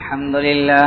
الحمد لله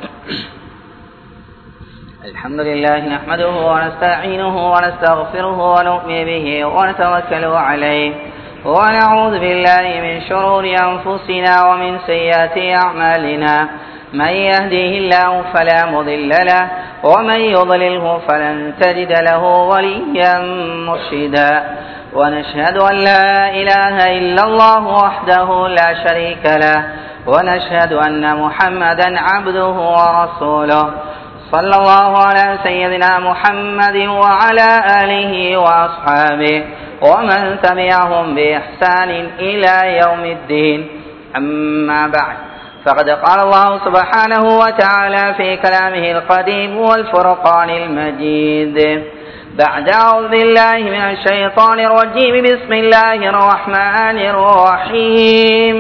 الحمد لله نحمده ونستعينه ونستغفره ونؤمن به ونتوكل عليه ونعوذ بالله من شرور أنفسنا ومن سيئات أعمالنا من يهده الله فلا مضل له ومن يضلله فلن تجد له وليا مرشدا ونشهد أن لا إله إلا الله وحده لا شريك له ونشهد أن محمدا عبده ورسوله صلى الله على سيدنا محمد وعلى آله وأصحابه ومن تبعهم بإحسان إلى يوم الدين أما بعد فقد قال الله سبحانه وتعالى في كلامه القديم والفرقان المجيد بعد أعوذ بالله من الشيطان الرجيم بسم الله الرحمن الرحيم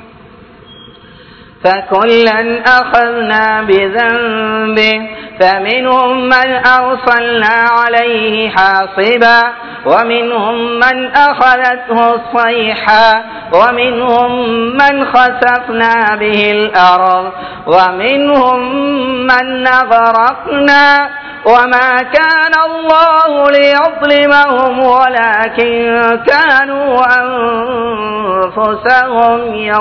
فكلا أخذنا بذنبه فمنهم من أرسلنا عليه حاصبا ومنهم من أخذته الصيحة ومنهم من خسفنا به الأرض ومنهم من نغرقنا وما كان الله ليظلمهم ولكن كانوا أنفسهم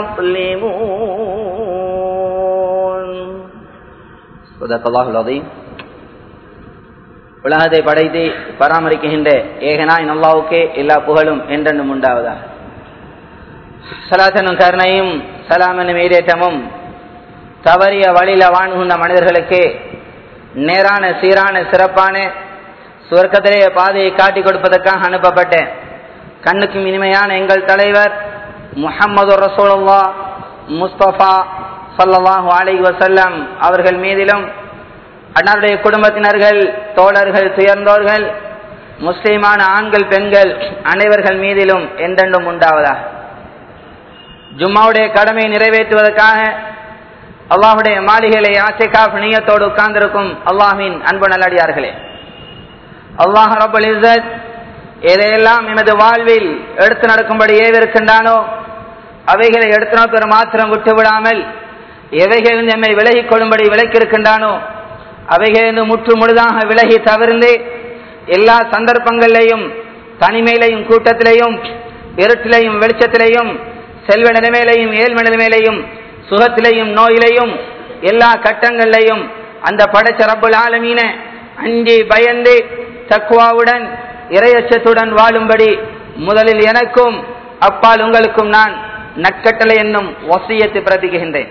يظلمون صدق الله العظيم உலகத்தை படைத்து பராமரிக்கின்ற ஏகனாய் நல்லாவுக்கே எல்லா புகழும் என்றென்றும் உண்டாவதா சலாசனும் கருணையும் சலாமனும் ஈரேற்றமும் தவறிய வழியில வாழ்கின்ற மனிதர்களுக்கு நேரான சீரான சிறப்பான சுவர்க்கத்திலேயே பாதையை காட்டி கொடுப்பதற்காக அனுப்பப்பட்டேன் கண்ணுக்கும் இனிமையான எங்கள் தலைவர் முஹம்மது ரசோல்லா முஸ்தபா சல்லாஹூ அலி வசல்லம் அவர்கள் மீதிலும் அன்னாருடைய குடும்பத்தினர்கள் தோழர்கள் துயர்ந்தோர்கள் முஸ்லிமான ஆண்கள் பெண்கள் அனைவர்கள் மீதிலும் என்றென்றும் உண்டாவதா ஜும்மாவுடைய கடமையை நிறைவேற்றுவதற்காக அல்லாஹுடைய மாளிகைகளை ஆசைக்காப் நீயத்தோடு உட்கார்ந்திருக்கும் அல்லாஹின் அன்பு நல்லடியார்களே அல்லாஹ் ரபுல் இசத் எதையெல்லாம் எமது வாழ்வில் எடுத்து நடக்கும்படி ஏவிருக்கின்றானோ அவைகளை எடுத்து நோக்கிற மாத்திரம் விட்டு விடாமல் எவைகளிலிருந்து எம்மை விலகிக் கொள்ளும்படி விலக்கியிருக்கின்றானோ அவைகளிலிருந்து முற்று முழுதாக விலகி தவிர்ந்து எல்லா சந்தர்ப்பங்களிலையும் தனிமையிலையும் கூட்டத்திலையும் இருட்டிலையும் வெளிச்சத்திலையும் செல்வ நிலைமையிலையும் ஏழ்ம நிலைமையிலையும் சுகத்திலையும் நோயிலையும் எல்லா கட்டங்களிலையும் அந்த படைச்ச ரப்புல் ஆலமீன அஞ்சி பயந்து தக்குவாவுடன் இரையச்சத்துடன் வாழும்படி முதலில் எனக்கும் அப்பால் உங்களுக்கும் நான் நட்கட்டளை என்னும் வசியத்தை பிரதிகின்றேன்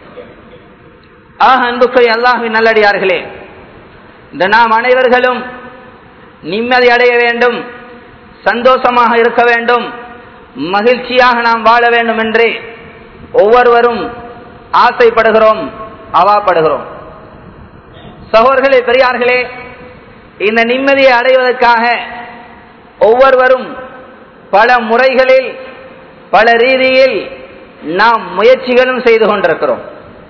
ஆக அன்புக்கை அல்லாஹின் நல்லடியார்களே இந்த நாம் அனைவர்களும் நிம்மதி அடைய வேண்டும் சந்தோஷமாக இருக்க வேண்டும் மகிழ்ச்சியாக நாம் வாழ வேண்டும் என்று ஒவ்வொருவரும் ஆசைப்படுகிறோம் அவாப்படுகிறோம் சகோதர்களே பெரியார்களே இந்த நிம்மதியை அடைவதற்காக ஒவ்வொருவரும் பல முறைகளில் பல ரீதியில் நாம் முயற்சிகளும் செய்து கொண்டிருக்கிறோம்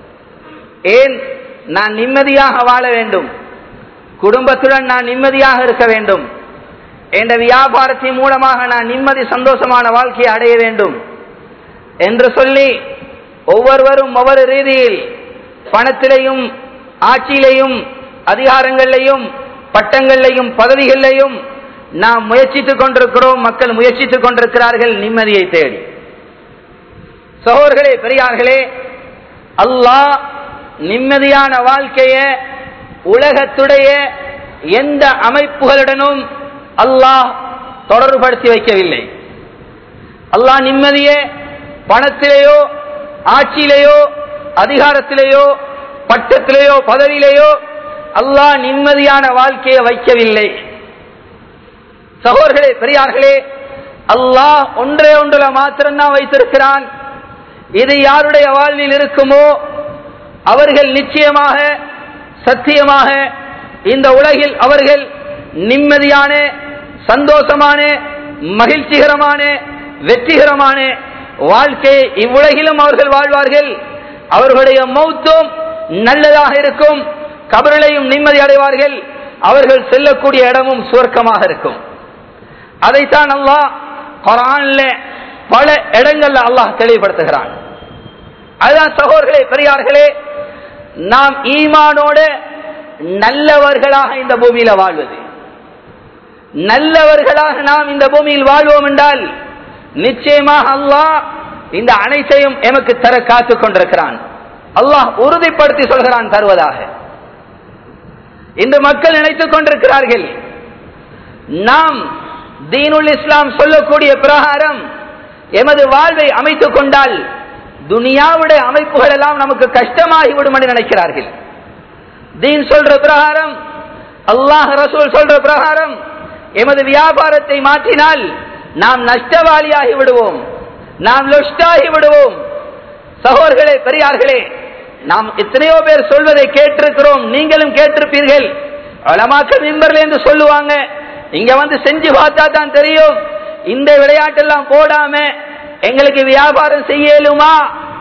ஏன் நான் நிம்மதியாக வாழ வேண்டும் குடும்பத்துடன் நான் நிம்மதியாக இருக்க வேண்டும் என்ற வியாபாரத்தின் மூலமாக நான் நிம்மதி சந்தோஷமான வாழ்க்கையை அடைய வேண்டும் என்று சொல்லி ஒவ்வொருவரும் ஒவ்வொரு ரீதியில் பணத்திலையும் ஆட்சியிலையும் அதிகாரங்களிலையும் பட்டங்களிலையும் பதவிகளிலையும் நாம் முயற்சித்துக் கொண்டிருக்கிறோம் மக்கள் முயற்சித்துக் கொண்டிருக்கிறார்கள் நிம்மதியை தேடி சகோதர்களே பெரியார்களே அல்லாஹ் நிம்மதியான வாழ்க்கைய உலகத்துடைய எந்த அமைப்புகளுடனும் அல்லாஹ் தொடர்புபடுத்தி வைக்கவில்லை அல்லாஹ் நிம்மதியே பணத்திலேயோ ஆட்சியிலேயோ அதிகாரத்திலேயோ பட்டத்திலேயோ பதவியிலேயோ அல்லாஹ் நிம்மதியான வாழ்க்கையை வைக்கவில்லை சகோதர்களே பெரியார்களே அல்லாஹ் ஒன்றே ஒன்றுல மாத்திரம்தான் வைத்திருக்கிறான் இது யாருடைய வாழ்வில் இருக்குமோ அவர்கள் நிச்சயமாக சத்தியமாக இந்த உலகில் அவர்கள் நிம்மதியான சந்தோஷமான மகிழ்ச்சிகரமான வெற்றிகரமான வாழ்க்கையை இவ்வுலகிலும் அவர்கள் வாழ்வார்கள் அவர்களுடைய மௌத்தும் நல்லதாக இருக்கும் கபரிலையும் நிம்மதி அடைவார்கள் அவர்கள் செல்லக்கூடிய இடமும் சுவர்க்கமாக இருக்கும் அதைத்தான் அல்லாஹ் குரான்ல பல இடங்கள்ல அல்லாஹ் தெளிவுபடுத்துகிறான் அதுதான் சகோதர்களே பெரியார்களே நாம் ஈமானோட நல்லவர்களாக இந்த பூமியில வாழ்வது நல்லவர்களாக நாம் இந்த பூமியில் வாழ்வோம் என்றால் நிச்சயமாக அல்லாஹ் இந்த அனைத்தையும் எமக்கு தர காத்துக் கொண்டிருக்கிறான் அல்லாஹ் உறுதிப்படுத்தி சொல்கிறான் தருவதாக இந்த மக்கள் நினைத்துக் கொண்டிருக்கிறார்கள் நாம் தீனுல் இஸ்லாம் சொல்லக்கூடிய பிரகாரம் எமது வாழ்வை அமைத்துக் கொண்டால் துனியாவுடைய அமைப்புகள் எல்லாம் நமக்கு கஷ்டமாகிவிடும் என்று நினைக்கிறார்கள் தீன் சொல்ற பிரகாரம் அல்லாஹ் ரசூல் சொல்ற பிரகாரம் எமது வியாபாரத்தை மாற்றினால் நாம் நஷ்டவாளியாகி விடுவோம் நாம் லொஷ்டாகி விடுவோம் சகோதர்களே பெரியார்களே நாம் எத்தனையோ பேர் சொல்வதை கேட்டிருக்கிறோம் நீங்களும் கேட்டிருப்பீர்கள் அலமாக்க மிம்பர்ல என்று சொல்லுவாங்க இங்க வந்து செஞ்சு பார்த்தா தான் தெரியும் இந்த விளையாட்டெல்லாம் போடாம எங்களுக்கு வியாபாரம் செய்யலுமா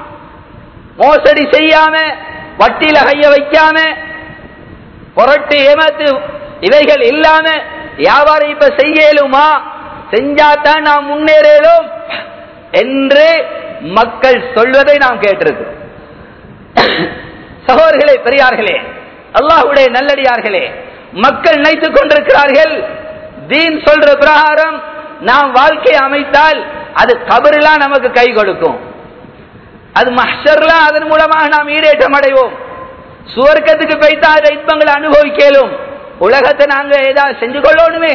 மோசடி செய்யாம வட்டியில கைய வைக்காம புரட்டு ஏமாத்து இவைகள் இல்லாம வியாபாரம் இப்ப செய்யலுமா செஞ்சாதான் நாம் முன்னேறலும் என்று மக்கள் சொல்வதை நாம் கேட்டிருக்கிறோம் சகோதர்களே பெரியார்களே அல்லாஹுடைய நல்லடியார்களே மக்கள் நினைத்துக் கொண்டிருக்கிறார்கள் தீன் சொல்ற பிரகாரம் நாம் வாழ்க்கையை அமைத்தால் அது கபரெல்லாம் நமக்கு கை கொடுக்கும் அது மஹர்லாம் அதன் மூலமாக நாம் ஈடேற்றம் அடைவோம் சுவர்க்கத்துக்கு போய்த்தா அதை இன்பங்களை அனுபவிக்கலும் உலகத்தை நாங்க ஏதாவது செஞ்சு கொள்ளணுமே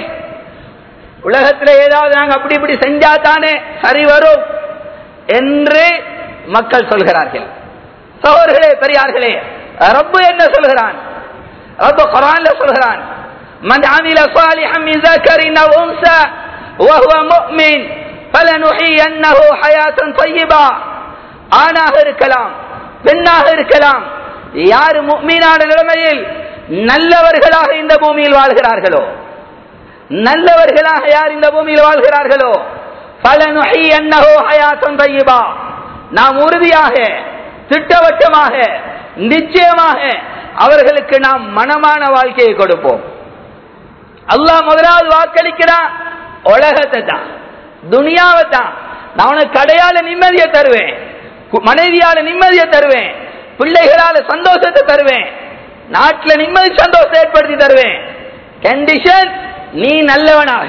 உலகத்துல ஏதாவது நாங்க அப்படி இப்படி செஞ்சா தானே சரி வரும் என்று மக்கள் சொல்கிறார்கள் சோர்களே பெரியார்களே ரப்பு என்ன சொல்கிறான் ரப்பு குரான்ல சொல்கிறான் من عمل صالحا من ذكر او انثى وهو مؤمن فلنحيينه حياه طيبه ஆணாக இருக்கலாம் பெண்ணாக இருக்கலாம் யார் முக்மீனான நிலைமையில் நல்லவர்களாக இந்த பூமியில் வாழ்கிறார்களோ நல்லவர்களாக யார் இந்த பூமியில் வாழ்கிறார்களோ பலனுகை அன்னகோ ஹயாத்தம் தையபா நாம் உறுதியாக திட்டவட்டமாக நிச்சயமாக அவர்களுக்கு நாம் மனமான வாழ்க்கையை கொடுப்போம் அல்லாஹ் முதலாவது வாக்களிக்கிறான் உலகத்தை தான் துனியாவை தான் நான் உனக்கு கடையால நிம்மதியை தருவேன் மனைவியால நிம்மதியை தருவேன் பிள்ளைகளால சந்தோஷத்தை தருவேன் நாட்டில் நிம்மதி சந்தோஷத்தை ஏற்படுத்தி தருவேன் கண்டிஷன் நீ நல்லவனாக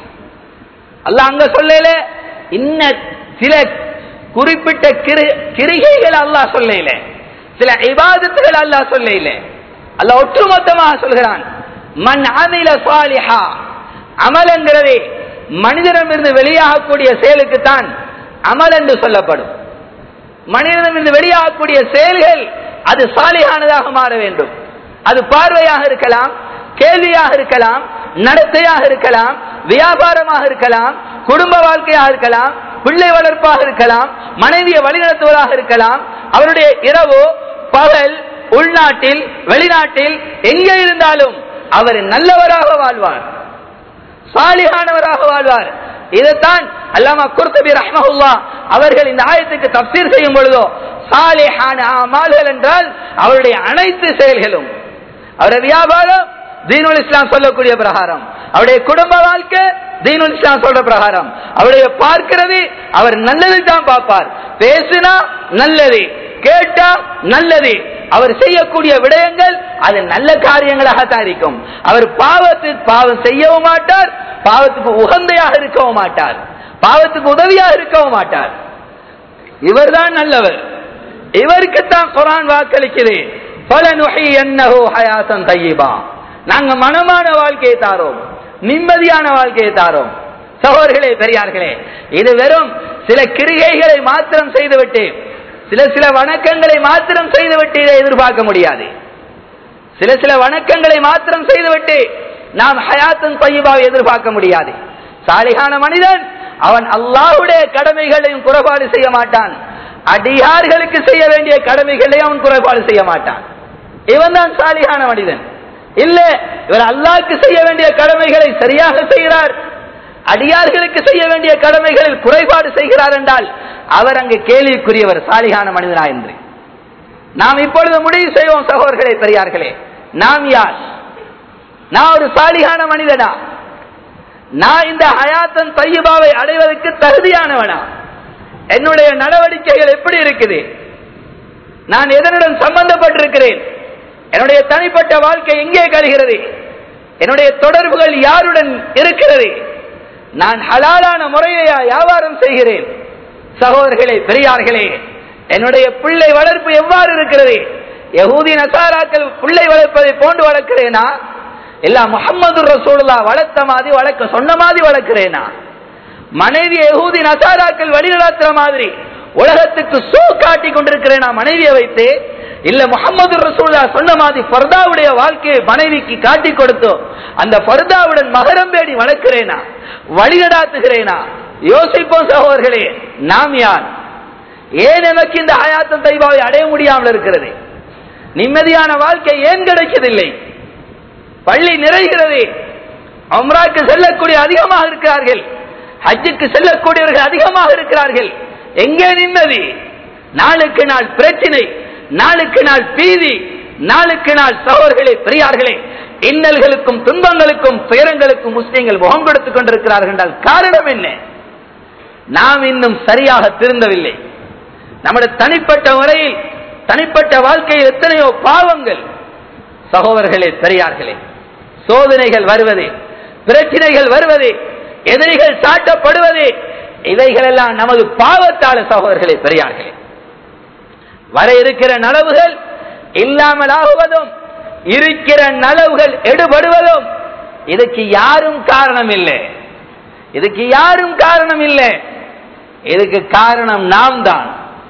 அல்ல அங்க சொல்லல இன்ன சில குறிப்பிட்ட கிரிகைகள் அல்லாஹ் சொல்லல சில இபாதத்துகள் அல்லாஹ் சொல்லல அல்ல ஒட்டுமொத்தமாக சொல்கிறான் மண் அமில சாலிஹா அமலங்கிறதே மனிதனிடமிருந்து வெளியாகக்கூடிய செயலுக்குத்தான் அமல் என்று சொல்லப்படும் மனிதனிடமிருந்து வெளியாகக்கூடிய செயல்கள் அது சாலிகானதாக மாற வேண்டும் அது பார்வையாக இருக்கலாம் கேள்வியாக இருக்கலாம் நடத்தையாக இருக்கலாம் வியாபாரமாக இருக்கலாம் குடும்ப வாழ்க்கையாக இருக்கலாம் பிள்ளை வளர்ப்பாக இருக்கலாம் மனைவியை வழிநடத்துவதாக இருக்கலாம் அவருடைய இரவோ பகல் உள்நாட்டில் வெளிநாட்டில் எங்கே இருந்தாலும் அவர் நல்லவராக வாழ்வார் சாலிகானவராக வாழ்வார் இதைத்தான் அல்லாமா குர்தபி ரஹ்மஹுல்லா அவர்கள் இந்த ஆயத்துக்கு தப்சீர் செய்யும் பொழுதோ சாலிஹான அமால்கள் என்றால் அவருடைய அனைத்து செயல்களும் அவருடைய வியாபாரம் தீனுல் இஸ்லாம் சொல்லக்கூடிய பிரகாரம் அவருடைய குடும்ப வாழ்க்கை தீனுல் இஸ்லாம் சொல்ற பிரகாரம் அவருடைய பார்க்கிறது அவர் நல்லதை தான் பார்ப்பார் பேசினா நல்லது கேட்டா நல்லது அவர் செய்யக்கூடிய விடயங்கள் அது நல்ல காரியங்களாகத்தான் இருக்கும் அவர் பாவத்துக்கு பாவம் செய்யவும் மாட்டார் பாவத்துக்கு உகந்தையாக இருக்கவும் மாட்டார் பாவத்துக்கு உதவியாக இருக்கவும் மாட்டார் இவர்தான் நல்லவர் இவருக்குத்தான் குரான் வாக்களிக்குது பல நுகை என்னஹோ ஹயாசன் தையீபா நாங்க மனமான வாழ்க்கையை தாரோம் நிம்மதியான வாழ்க்கையை தாரோம் சகோதர்களே பெரியார்களே இது வெறும் சில கிரிகைகளை மாத்திரம் செய்துவிட்டு சில சில வணக்கங்களை மாத்திரம் செய்துவிட்டு இதை எதிர்பார்க்க முடியாது சில சில வணக்கங்களை மாத்திரம் செய்துவிட்டு நாம் ஹயாத்தன் பையபாவை எதிர்பார்க்க முடியாது சாலிகான மனிதன் அவன் அல்லாஹுடைய கடமைகளையும் குறைபாடு செய்ய மாட்டான் அடியார்களுக்கு செய்ய வேண்டிய கடமைகளையும் அவன் குறைபாடு செய்ய மாட்டான் இவன் தான் சாலிகான மனிதன் இல்ல இவர் அல்லாஹ்க்கு செய்ய வேண்டிய கடமைகளை சரியாக செய்கிறார் அடியார்களுக்கு செய்ய வேண்டிய கடமைகளில் குறைபாடு செய்கிறார் என்றால் அவர் அங்கு கேள்விக்குரியவர் சாலிகான மனிதனா என்று நாம் இப்பொழுது முடிவு செய்வோம் சகோதரர்களே பெரியார்களே நாம் யார் நான் ஒரு சாலிகான மனிதனா நான் இந்த ஹயாத்தன் தையபாவை அடைவதற்கு தகுதியானவனா என்னுடைய நடவடிக்கைகள் எப்படி இருக்குது நான் எதனுடன் சம்பந்தப்பட்டிருக்கிறேன் என்னுடைய தனிப்பட்ட வாழ்க்கை எங்கே கழிகிறது என்னுடைய தொடர்புகள் யாருடன் இருக்கிறது நான் ஹலாலான முறையிலேயா வியாபாரம் செய்கிறேன் சகோதரர்களே பெரியார்களே என்னுடைய பிள்ளை வளர்ப்பு எவ்வாறு இருக்கிறது யகூதி நசாராக்கள் பிள்ளை வளர்ப்பதை போன்று வளர்க்கிறேனா இல்ல முகமது ரசூலுல்லா வளர்த்த மாதிரி வளர்க்க சொன்ன மாதிரி வளர்க்கிறேனா மனைவி யகூதி நசாராக்கள் வழி நடத்துற மாதிரி உலகத்துக்கு சோ காட்டி கொண்டிருக்கிறேனா மனைவியை வைத்து இல்ல முகமது ரசூல்லா சொன்ன மாதிரி ஃபர்தாவுடைய வாழ்க்கையை மனைவிக்கு காட்டி கொடுத்தோம் அந்த ஃபர்தாவுடன் மகரம் பேடி வளர்க்கிறேனா வழிநடாத்துகிறேனா யோசிப்போம் சகோதரர்களே நாம் யார் ஏன் எனக்கு இந்த ஹயாத்த தைபாவை அடைய முடியாமல் இருக்கிறது நிம்மதியான வாழ்க்கை ஏன் கிடைக்கவில்லை பள்ளி நிறைகிறது அம்ராக்கு செல்லக்கூடிய அதிகமாக இருக்கிறார்கள் ஹஜ்ஜுக்கு செல்லக்கூடியவர்கள் அதிகமாக இருக்கிறார்கள் எங்கே நிம்மதி நாளுக்கு நாள் பிரச்சினை நாளுக்கு நாள் பீதி நாளுக்கு நாள் சகோதர்களே பெரியார்களே இன்னல்களுக்கும் துன்பங்களுக்கும் துயரங்களுக்கும் முஸ்லீம்கள் முகம் கொடுத்துக் கொண்டிருக்கிறார்கள் என்றால் காரணம் என்ன நாம் இன்னும் சரியாக திருந்தவில்லை நம்முடைய தனிப்பட்ட முறையில் தனிப்பட்ட வாழ்க்கையில் எத்தனையோ பாவங்கள் சகோதரர்களே பெரியார்களே சோதனைகள் வருவது பிரச்சனைகள் வருவது எதிரிகள் சாட்டப்படுவது இவைகள் எல்லாம் நமது பாவத்தால சகோதரர்களே பெரியார்களே வர இருக்கிற நலவுகள் இல்லாமல் ஆகுவதும் இருக்கிற நலவுகள் எடுபடுவதும் இதுக்கு யாரும் காரணம் இல்லை இதுக்கு யாரும் காரணம் இல்லை இதுக்கு காரணம் நாம் தான்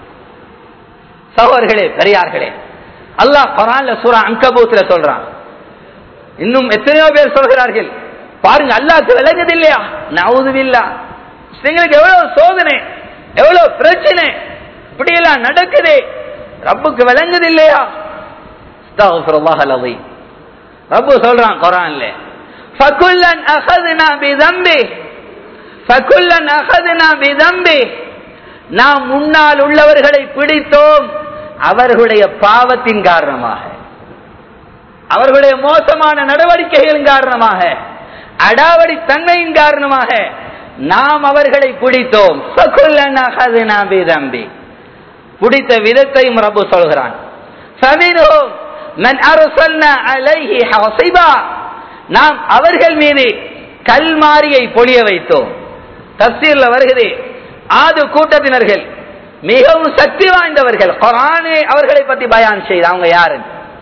சகோதரர்களே பெரியார்களே அல்லாஹ் குரான்ல சூரா அங்கபூத்துல சொல்றான் இன்னும் எத்தனையோ பேர் சொல்கிறார்கள் பாருங்க அல்லாஹ்க்கு விளங்குது இல்லையா நவுதுவில்லா முஸ்லிம்களுக்கு எவ்வளவு சோதனை எவ்வளவு பிரச்சனை இப்படி எல்லாம் நடக்குது ரப்புக்கு விளங்குது இல்லையா அஸ்தக்ஃபிருல்லாஹ் அல்-அஸீம் ரப்பு சொல்றான் குர்ஆன்ல ஃபகுல்லன் அഖذنا بذنبه ஃபகுல்லன் அഖذنا بذنبه நாம் முன்னால் உள்ளவர்களை பிடித்தோம் அவர்களுடைய பாவத்தின் காரணமாக அவர்களுடைய மோசமான நடவடிக்கைகளின் காரணமாக அடாவடி தன்மையின் காரணமாக நாம் அவர்களை பிடித்தோம் ஃபகுல்லன் அഖذنا بذنبه பிடித்த விதத்தையும் ரப்பு சொல்கிறான் فمنهم من أرسلنا عليه حاصبا நாம் அவர்கள் மீது கல்மாரியை பொழிய வைத்தோம் தப்சீர்ல வருகிறது ஆது கூட்டத்தினர்கள் மிகவும் சக்தி வாய்ந்தவர்கள் குரானே அவர்களை பத்தி பயான் செய்து அவங்க யாரு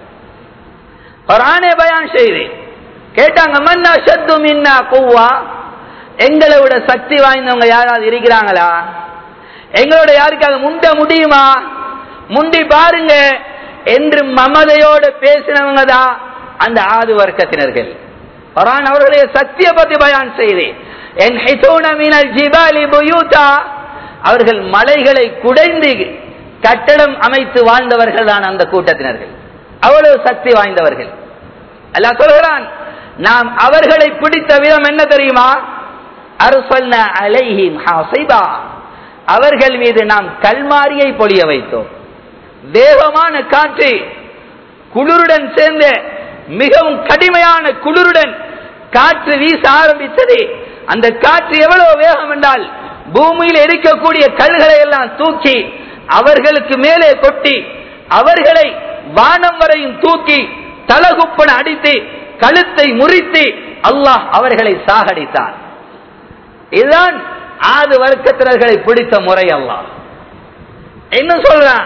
குரானே பயான் செய்து கேட்டாங்க மன்னா சத்து மின்னா குவா எங்களை விட சக்தி வாய்ந்தவங்க யாராவது இருக்கிறாங்களா எங்களோட யாருக்காவது முண்ட முடியுமா முண்டி பாருங்க என்று மமதையோடு பேசினவங்க தான் அந்த ஆது வர்க்கத்தினர்கள் குரான் அவர்களுடைய சக்தியை பத்தி பயான் செய்து என் ஜிபாலி புயூதா அவர்கள் மலைகளை குடைந்து கட்டடம் அமைத்து வாழ்ந்தவர்கள் தான் அந்த கூட்டத்தினர்கள் அவ்வளவு சக்தி வாய்ந்தவர்கள் அல்ல சொல்கிறான் நாம் அவர்களை பிடித்த விதம் என்ன தெரியுமா அருசல்ன அலைஹிம் ஹாசிபா அவர்கள் மீது நாம் கல்மாரியை பொழிய வைத்தோம் வேகமான காற்று குளிருடன் சேர்ந்த மிகவும் கடுமையான குளிருடன் காற்று வீச ஆரம்பித்தது அந்த காற்று எவ்வளவு வேகம் என்றால் பூமியில் இருக்கக்கூடிய கல்களை எல்லாம் தூக்கி அவர்களுக்கு மேலே கொட்டி அவர்களை வானம் வரையும் தூக்கி தலகுப்பன அடித்து கழுத்தை முறித்து அல்லாஹ் அவர்களை சாகடித்தான் இதுதான் ஆது வர்க்கத்தினர்களை பிடித்த முறை அல்லாஹ் இன்னும் சொல்றான்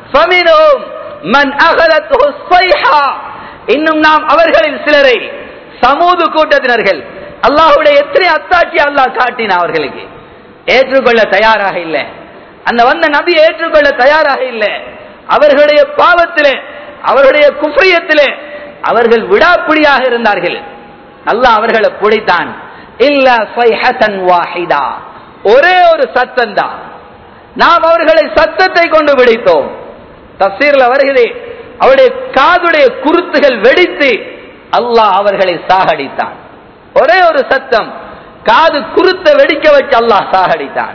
இன்னும் நாம் அவர்களில் சிலரை சமூக கூட்டத்தினர்கள் அல்லாஹுடைய எத்தனை அத்தாட்சி அல்லாஹ் காட்டின அவர்களுக்கு ஏற்றுக்கொள்ள தயாராக இல்லை அந்த வந்த நபி ஏற்றுக்கொள்ள தயாராக இல்லை அவர்களுடைய பாவத்திலே அவர்களுடைய குஃப்ரியத்திலே அவர்கள் விடாப்பிடியாக இருந்தார்கள் அல்லாஹ் அவர்களை பிடித்தான் இல்ல சைஹத்தன் வாஹிதா ஒரே ஒரு சத்தம் தான் நாம் அவர்களை சத்தத்தை கொண்டு பிடித்தோம் தப்சீர்ல வருகிறது அவருடைய காதுடைய குருத்துகள் வெடித்து அல்லாஹ் அவர்களை சாகடித்தான் ஒரே ஒரு சத்தம் காது குருத்த வெடிக்க வச்சு அல்லாஹ் சாகடித்தான்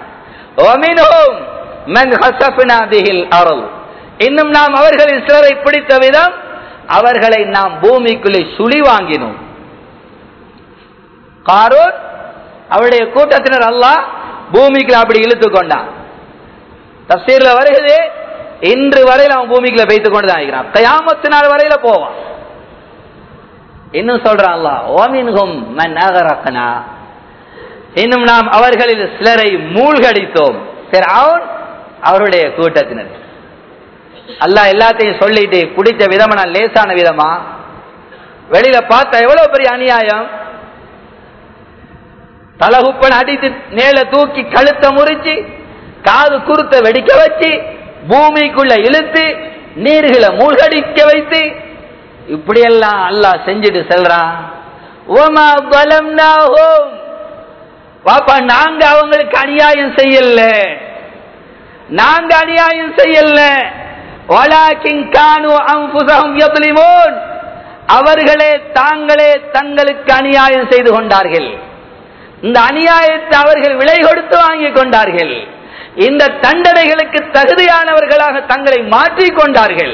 இன்னும் நாம் அவர்களின் சிலரை பிடித்த விதம் அவர்களை நாம் பூமிக்குள்ளே சுழி வாங்கினோம் காரோன் அவருடைய கூட்டத்தினர் அல்லாஹ் பூமிக்குள்ள அப்படி இழுத்து கொண்டான் தப்சீர்ல வருகிறது இன்று வரையில் அவன் பூமிக்குள்ள வைத்துக் கொண்டு தான் இருக்கிறான் கயாமத்து நாள் வரையில போவான் இன்னும் சொல்றான் அல்லாஹ் ஓமின்ஹும் மன் அகரக்கனா இன்னும் நாம் அவர்களில் சிலரை மூழ்கடித்தோம் ஃபிரௌன் அவருடைய கூட்டத்தினர் அல்லாஹ் எல்லாத்தையும் சொல்லிட்டு பிடிச்ச விதமா லேசான விதமா வெளியில பார்த்தா எவ்வளவு பெரிய அநியாயம் தலகுப்பன் அடித்து நேல தூக்கி கழுத்தை முறிச்சு காது குருத்த வெடிக்க வச்சு பூமிக்குள்ள இழுத்து நீர்களை மூழ்கடிக்க வைத்து இப்படியெல்லாம் அல்லாஹ் செஞ்சுட்டு செல்றான் ஓமா பலம்னாஹும் பாப்பா நாங்க அவங்களுக்கு அநியாயம் செய்யல நாங்க அநியாயம் செய்யல வலாக்கின் கானு அன்புசகம் எதுலிமோன் அவர்களே தாங்களே தங்களுக்கு அநியாயம் செய்து கொண்டார்கள் இந்த அநியாயத்தை அவர்கள் விலை கொடுத்து வாங்கிக் கொண்டார்கள் இந்த தண்டனைகளுக்கு தகுதியானவர்களாக தங்களை மாற்றிக் கொண்டார்கள்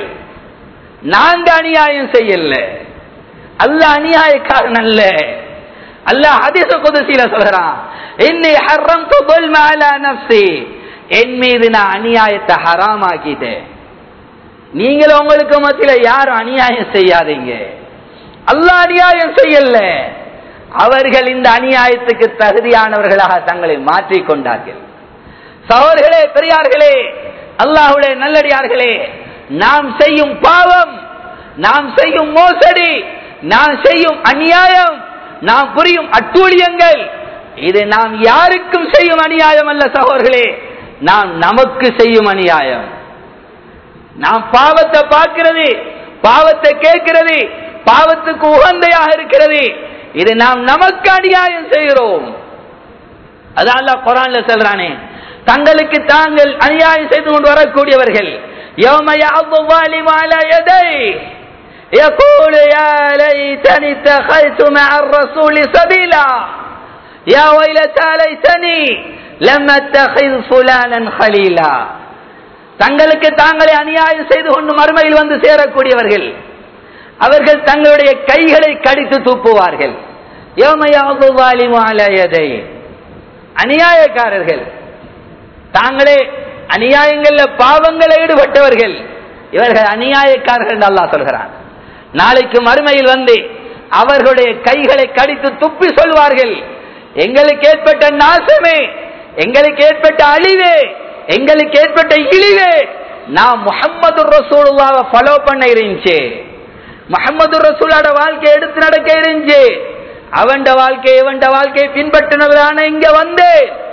நாங்க அநியாயம் செய்யல அல்ல அநியாயக்காரன் அல்ல அல்லாஹ் ஹதீஸ குதுசில சொல்றான் இன்னி ஹர்ரம்து துல்ம அலா நஃப்ஸி என் மீது நான் அநியாயத்தை ஹராமாக்கிட்டேன் நீங்களும் உங்களுக்கு மத்தியில யாரும் அநியாயம் செய்யாதீங்க அல்லாஹ் அநியாயம் செய்யல அவர்கள் இந்த அநியாயத்துக்கு தகுதியானவர்களாக தங்களை மாற்றிக் கொண்டார்கள் சகோதர்களே பெரியார்களே அல்லாஹுடைய நல்லடியார்களே நாம் செய்யும் பாவம் நாம் செய்யும் மோசடி நாம் செய்யும் அநியாயம் நாம் புரியும் அட்டூழியங்கள் இது நாம் யாருக்கும் செய்யும் அநியாயம் அல்ல சகோதர்களே நாம் நமக்கு செய்யும் அநியாயம் நாம் பாவத்தை பார்க்கிறது பாவத்தை கேட்கிறது பாவத்துக்கு உகந்தையாக இருக்கிறது இது நாம் நமக்கு அநியாயம் செய்கிறோம் அதான் அல்லாஹ் குரான்ல சொல்றானே தங்களுக்கு தாங்கள் அநியாயம் செய்து கொண்டு வரக்கூடியவர்கள் يوم يعض الظالم على يديه يقول يا ليتني اتخذت مع الرسول سبيلا يا ويلتى ليتني لم اتخذ فلانا خليلا தங்களுக்கு தாங்களே அநியாயம் செய்து கொண்டு மறுமையில் வந்து சேரக்கூடியவர்கள் அவர்கள் தங்களுடைய கைகளை கடித்து தூப்புவார்கள் யோமையாவது வாலிமு அலையதை அநியாயக்காரர்கள் தாங்களே அநியாயங்கள்ல பாவங்களை ஈடுபட்டவர்கள் இவர்கள் அநியாயக்காரர்கள் என்று அல்லாஹ் சொல்கிறான் நாளைக்கு மறுமையில் வந்து அவர்களுடைய கைகளை கடித்து துப்பி சொல்வார்கள் எங்களுக்கு ஏற்பட்ட நாசமே எங்களுக்கு ஏற்பட்ட அழிவே எங்களுக்கு ஏற்பட்ட இழிவே நான் முகமது ரசூலுல்லாவை ஃபாலோ பண்ண இருந்துச்சு முகமது ரசூலோட வாழ்க்கையை எடுத்து நடக்க இருந்துச்சு அவன் வாழ்க்கை இவன் வாழ்க்கையை பின்பற்றினவரான இங்க வந்து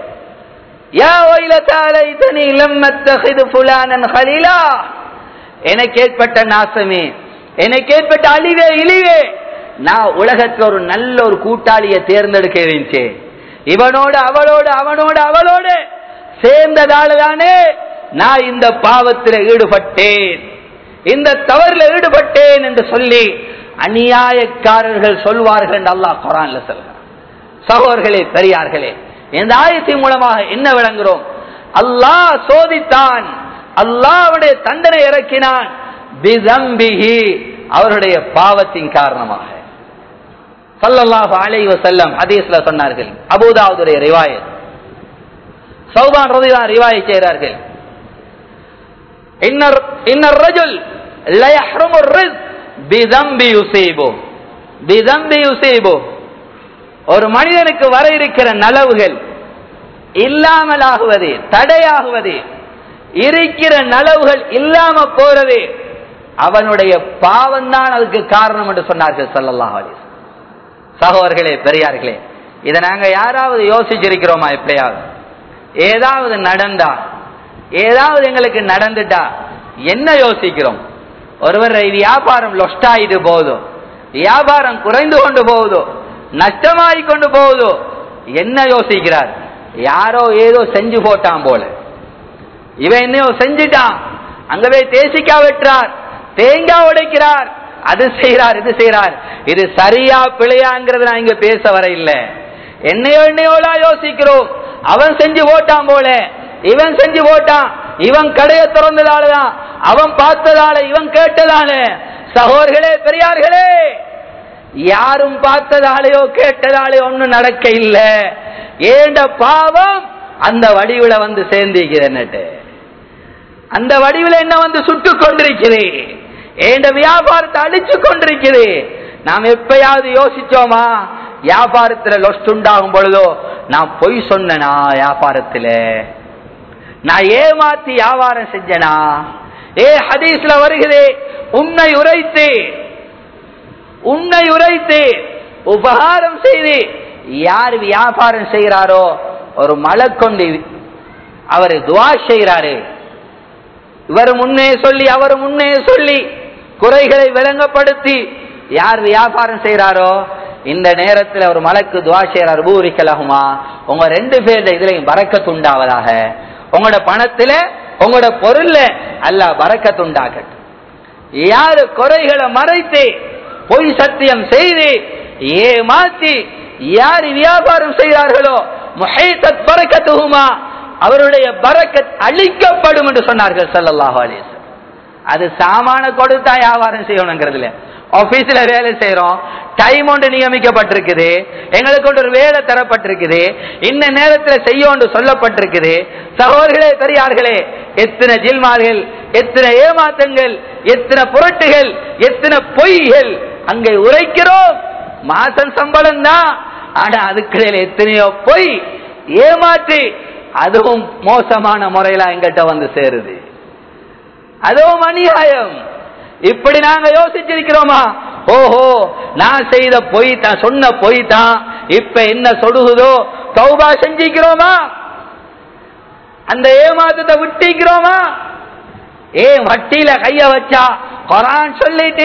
யா ஒயிலத்தாலைத்தனி லம்மத்தஹிது ஃபுலானன் ஹலீலா எனக்கு ஏற்பட்ட நாசமே எனக்கு ஏற்பட்ட அழிவே இழிவே நான் உலகத்துல ஒரு நல்ல ஒரு கூட்டாளியை தேர்ந்தெடுக்க இருந்துச்சு இவனோடு அவளோடு அவனோடு அவளோடு சேர்ந்ததால தானே நான் இந்த பாவத்தில் ஈடுபட்டேன் இந்த தவறில் ஈடுபட்டேன் என்று சொல்லி அநியாயக்காரர்கள் சொல்வார்கள் என்று அல்லாஹ் குரான்ல சொல்கிறார் சகோதர்களே பெரியார்களே இந்த ஆயத்தின் மூலமாக என்ன விளங்குகிறோம் அல்லாஹ் சோதித்தான் அல்லாவுடைய தண்டனை இறக்கினான் பிதம்பிஹி அவருடைய பாவத்தின் காரணமாக சல்லல்லாஹு அலைஹி வஸல்லம் ஹதீஸ்ல சொன்னார்கள் அபூதாவுடைய ரிவாயத் சௌபான் ரதிதான் ரிவாயை செய்கிறார்கள் இன்னர் இன்னர் ரஜுல் لا يحرم الرزق بذنب يصيبه بذنب يصيبه ஒரு மனிதனுக்கு வர இருக்கிற நலவுகள் இல்லாமல் ஆகுவது தடையாகுவது இருக்கிற நலவுகள் இல்லாம போறது அவனுடைய பாவம் தான் அதுக்கு காரணம் என்று சொன்னார்கள் சொல்லலாம் சகோதர்களே பெரியார்களே இதை நாங்க யாராவது யோசிச்சிருக்கிறோமா எப்படியாவது ஏதாவது நடந்தா ஏதாவது எங்களுக்கு நடந்துட்டா என்ன யோசிக்கிறோம் ஒருவர் வியாபாரம் லொஸ்டாயிட்டு போகுதோ வியாபாரம் குறைந்து கொண்டு போகுதோ நஷ்டமாய் கொண்டு போகுதோ என்ன யோசிக்கிறார் யாரோ ஏதோ செஞ்சு போட்டான் போல இவன் என்னையோ செஞ்சுட்டான் அங்க போய் தேசிக்கா வெட்டுறார் தேங்காய் உடைக்கிறார் அது செய்யறார் இது செய்யறார் இது சரியா பிழையாங்கிறது நான் இங்க பேச வர இல்ல என்னையோ என்னையோலா யோசிக்கிறோம் அவன் செஞ்சு போட்டான் போல இவன் செஞ்சு போட்டான் இவன் கடையை திறந்ததாலதான் அவன் பார்த்ததால இவன் கேட்டதால சகோதர்களே பெரியார்களே யாரும் பார்த்ததாலேயோ கேட்டதாலேயோ ஒன்னும் நடக்க இல்ல ஏண்ட பாவம் அந்த வடிவுல வந்து சேர்ந்திருக்கிறேன்னுட்டு அந்த வடிவில் என்ன வந்து சுட்டு கொண்டிருக்குது ஏண்ட வியாபாரத்தை அழிச்சு கொண்டிருக்குது நாம் எப்பயாவது யோசிச்சோமா வியாபாரத்துல லொஸ்ட் உண்டாகும் பொழுதோ நான் பொய் சொன்னனா வியாபாரத்துல நான் ஏமாத்தி வியாபாரம் செஞ்சனா ஏ ஹதீஸ்ல வருகிறே உன்னை உரைத்து உன்னை உரைத்து உபகாரம் செய்து யார் வியாபாரம் செய்கிறாரோ ஒரு மலை கொண்டு அவர் துவா செய்கிறாரு இவர் முன்னே சொல்லி அவர் முன்னே சொல்லி குறைகளை விளங்கப்படுத்தி யார் வியாபாரம் செய்கிறாரோ இந்த நேரத்தில் ஒரு மலைக்கு துவா செய்கிறார் பூரிக்கலாகுமா உங்க ரெண்டு பேருடைய இதுலையும் பறக்கத்துண்டாவதாக உங்களோட பணத்துல உங்களோட பொருள்ல அல்ல பறக்கத்துண்டாகட்டும் யாரு குறைகளை மறைத்து பொய் சத்தியம் செய்து ஏமாத்தி யார் வியாபாரம் செய்கிறார்களோ முஹைத்தத் பறக்கத்துகுமா அவருடைய பறக்கத் அழிக்கப்படும் என்று சொன்னார்கள் ஸல்லல்லாஹு அலைஹி வஸல்லம் அது சாமான கொடுத்தா வியாபாரம் செய்யணுங்கிறதுல ஆபீஸ்ல வேலை செய்யறோம் டைம் ஒன்று நியமிக்கப்பட்டிருக்குது எங்களுக்கு ஒன்று ஒரு வேலை தரப்பட்டிருக்குது இந்த நேரத்தில் செய்ய ஒன்று சொல்லப்பட்டிருக்குது சகோதரர்களே பெரியார்களே எத்தனை ஜில்மார்கள் எத்தனை ஏமாற்றங்கள் எத்தனை புரட்டுகள் எத்தனை பொய்கள் அங்கே உரைக்கிறோம் மாசம் சம்பளம் தான் ஆனா அதுக்கிடையில எத்தனையோ பொய் ஏமாற்றி அதுவும் மோசமான முறையில எங்கிட்ட வந்து சேருது அதுவும் அநியாயம் இப்படி நாங்க யோசிச்சிருக்கிறோமா ஓஹோ நான் செய்த பொய் தான் சொன்ன பொய் தான் இப்ப என்ன சொடுகுதோ தௌபா செஞ்சிக்கிறோமா அந்த ஏமாத்தத்தை விட்டிக்கிறோமா ஏ வட்டியில கைய வச்சா குரான் சொல்லிட்டு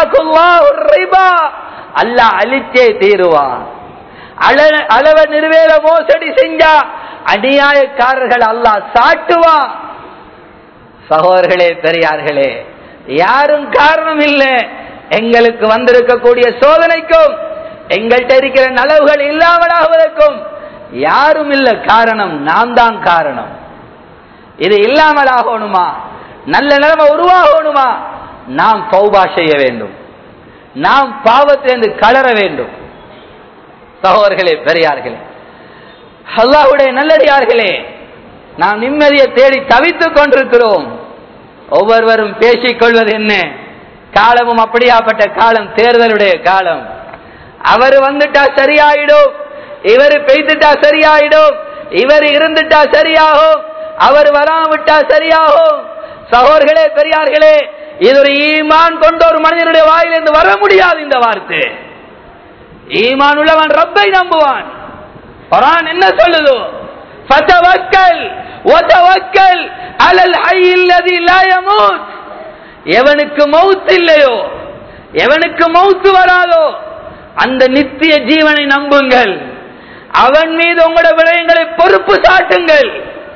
அல்லாஹ் அழிச்சே தீருவான் அள- அளவ நிறுவேல மோசடி செஞ்சா அநியாயக்காரர்கள் அல்லாஹ் சாட்டுவான் சகோதரர்களே பெரியார்களே யாரும் காரணம் இல்லை எங்களுக்கு வந்திருக்கக்கூடிய சோதனைக்கும் எங்கள்கிட்ட இருக்கிற நலவுகள் இல்லாமலாகுவதற்கும் யாரும் இல்ல காரணம் நாம் தான் காரணம் இது இல்லாமல் ஆகணுமா நல்ல நிலைமை உருவாகணுமா நாம் பௌபா செய்ய வேண்டும் நாம் பாவத்திலிருந்து கலர வேண்டும் சகோதரர்களே பெரியார்களே அல்லாஹ்வுடைய நல்லடியார்களே நாம் நிம்மதியை தேடி தவித்துக் கொண்டிருக்கிறோம் ஒவ்வொருவரும் பேசிக் கொள்வது என்ன காலமும் அப்படியாப்பட்ட காலம் தேர்தலுடைய காலம் அவர் வந்துட்டா சரியாயிடும் இவர் பெய்துட்டா சரியாயிடும் இவர் இருந்துட்டா சரியாகும் அவர் வராவிட்டா சரியாகும் சகோதர்களே பெரியார்களே இது ஒரு ஈமான் கொண்ட ஒரு மனிதனுடைய வாயிலிருந்து வர முடியாது இந்த வார்த்தை ஈமான் உள்ளவன் ரப்பை நம்புவான் குரான் என்ன சொல்லுதோ ஃபதவக்கல் வதவக்கல் அலல் ஹய்யில் லதி லா யமூத் எவனுக்கு மௌத் இல்லையோ எவனுக்கு மௌத் வராதோ அந்த நித்திய ஜீவனை நம்புங்கள் அவன் மீது உங்களோட விடயங்களை பொறுப்பு சாட்டுங்கள்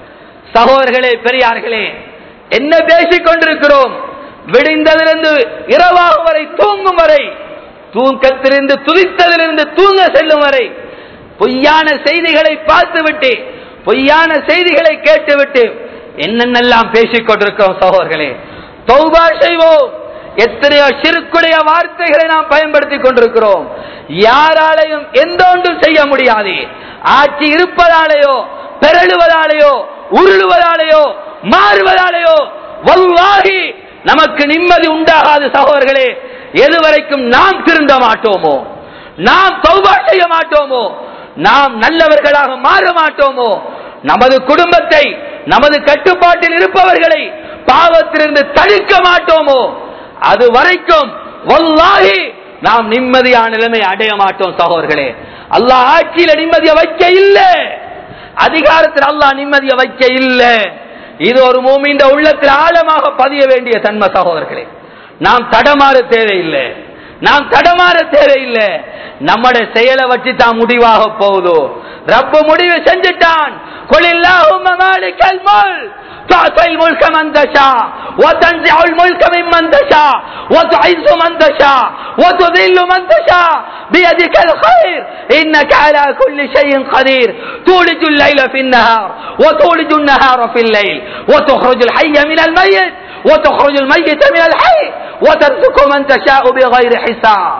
சகோதரர்களே பெரியார்களே என்ன பேசிக் கொண்டிருக்கிறோம் விடிந்ததிலிருந்து இரவாகும் வரை தூங்கும் வரை தூக்கத்திலிருந்து துதித்ததிலிருந்து தூங்க செல்லும் வரை பொய்யான செய்திகளை பார்த்துவிட்டு பொய்யான செய்திகளை கேட்டுவிட்டு என்னென்னலாம் பேசிக் கொண்டிருக்கிறோம் சகோதரர்களே தௌபா செய்வோம் எத்தனையோ சிறுக்குடைய வார்த்தைகளை நாம் பயன்படுத்திக் கொண்டிருக்கிறோம் யாராலையும் எந்த ஒன்றும் செய்ய முடியாது ஆட்சி இருப்பதாலேயோ பெறழுவதாலேயோ உருளுவதாலேயோ மாறுவதாலேயோ வல்லாகி நமக்கு நிம்மதி உண்டாகாது சகோதரர்களே எதுவரைக்கும் நாம் திருந்த மாட்டோமோ நாம் தௌபா செய்ய மாட்டோமோ நாம் நல்லவர்களாக மாற மாட்டோமோ நமது குடும்பத்தை நமது கட்டுப்பாட்டில் இருப்பவர்களை பாவத்திலிருந்து தடுக்க மாட்டோமோ அது வரைக்கும் வல்லாகி நாம் நிம்மதியான நிலைமை அடைய மாட்டோம் சகோதரர்களே அல்லாஹ் ஆட்சியில நிம்மதியை வைக்க இல்லை அதிகாரத்தில் அல்லாஹ் நிம்மதியை வைக்க இல்லை இது ஒரு மூமின்ற உள்ளத்தில் ஆழமாக பதிய வேண்டிய தன்மை சகோதரர்களே நாம் தடமாற தேவையில்லை நாம் தடமாற தேவையில்லை நம்முடைய செயலை வச்சு தான் முடிவாக போகுதோ ரப்பு முடிவு செஞ்சுட்டான் கொலில்லாஹும்ம மாலிக்கல் முல்க் تعطي الملك من تشاء وتنزع الملك ممن تشاء وتعز من تشاء وتذل من تشاء بيدك الخير انك على كل شيء قدير تولج الليل في النهار وتولج النهار في الليل وتخرج الحي من الميت وتخرج الميت من الحي وترزق من تشاء بغير حساب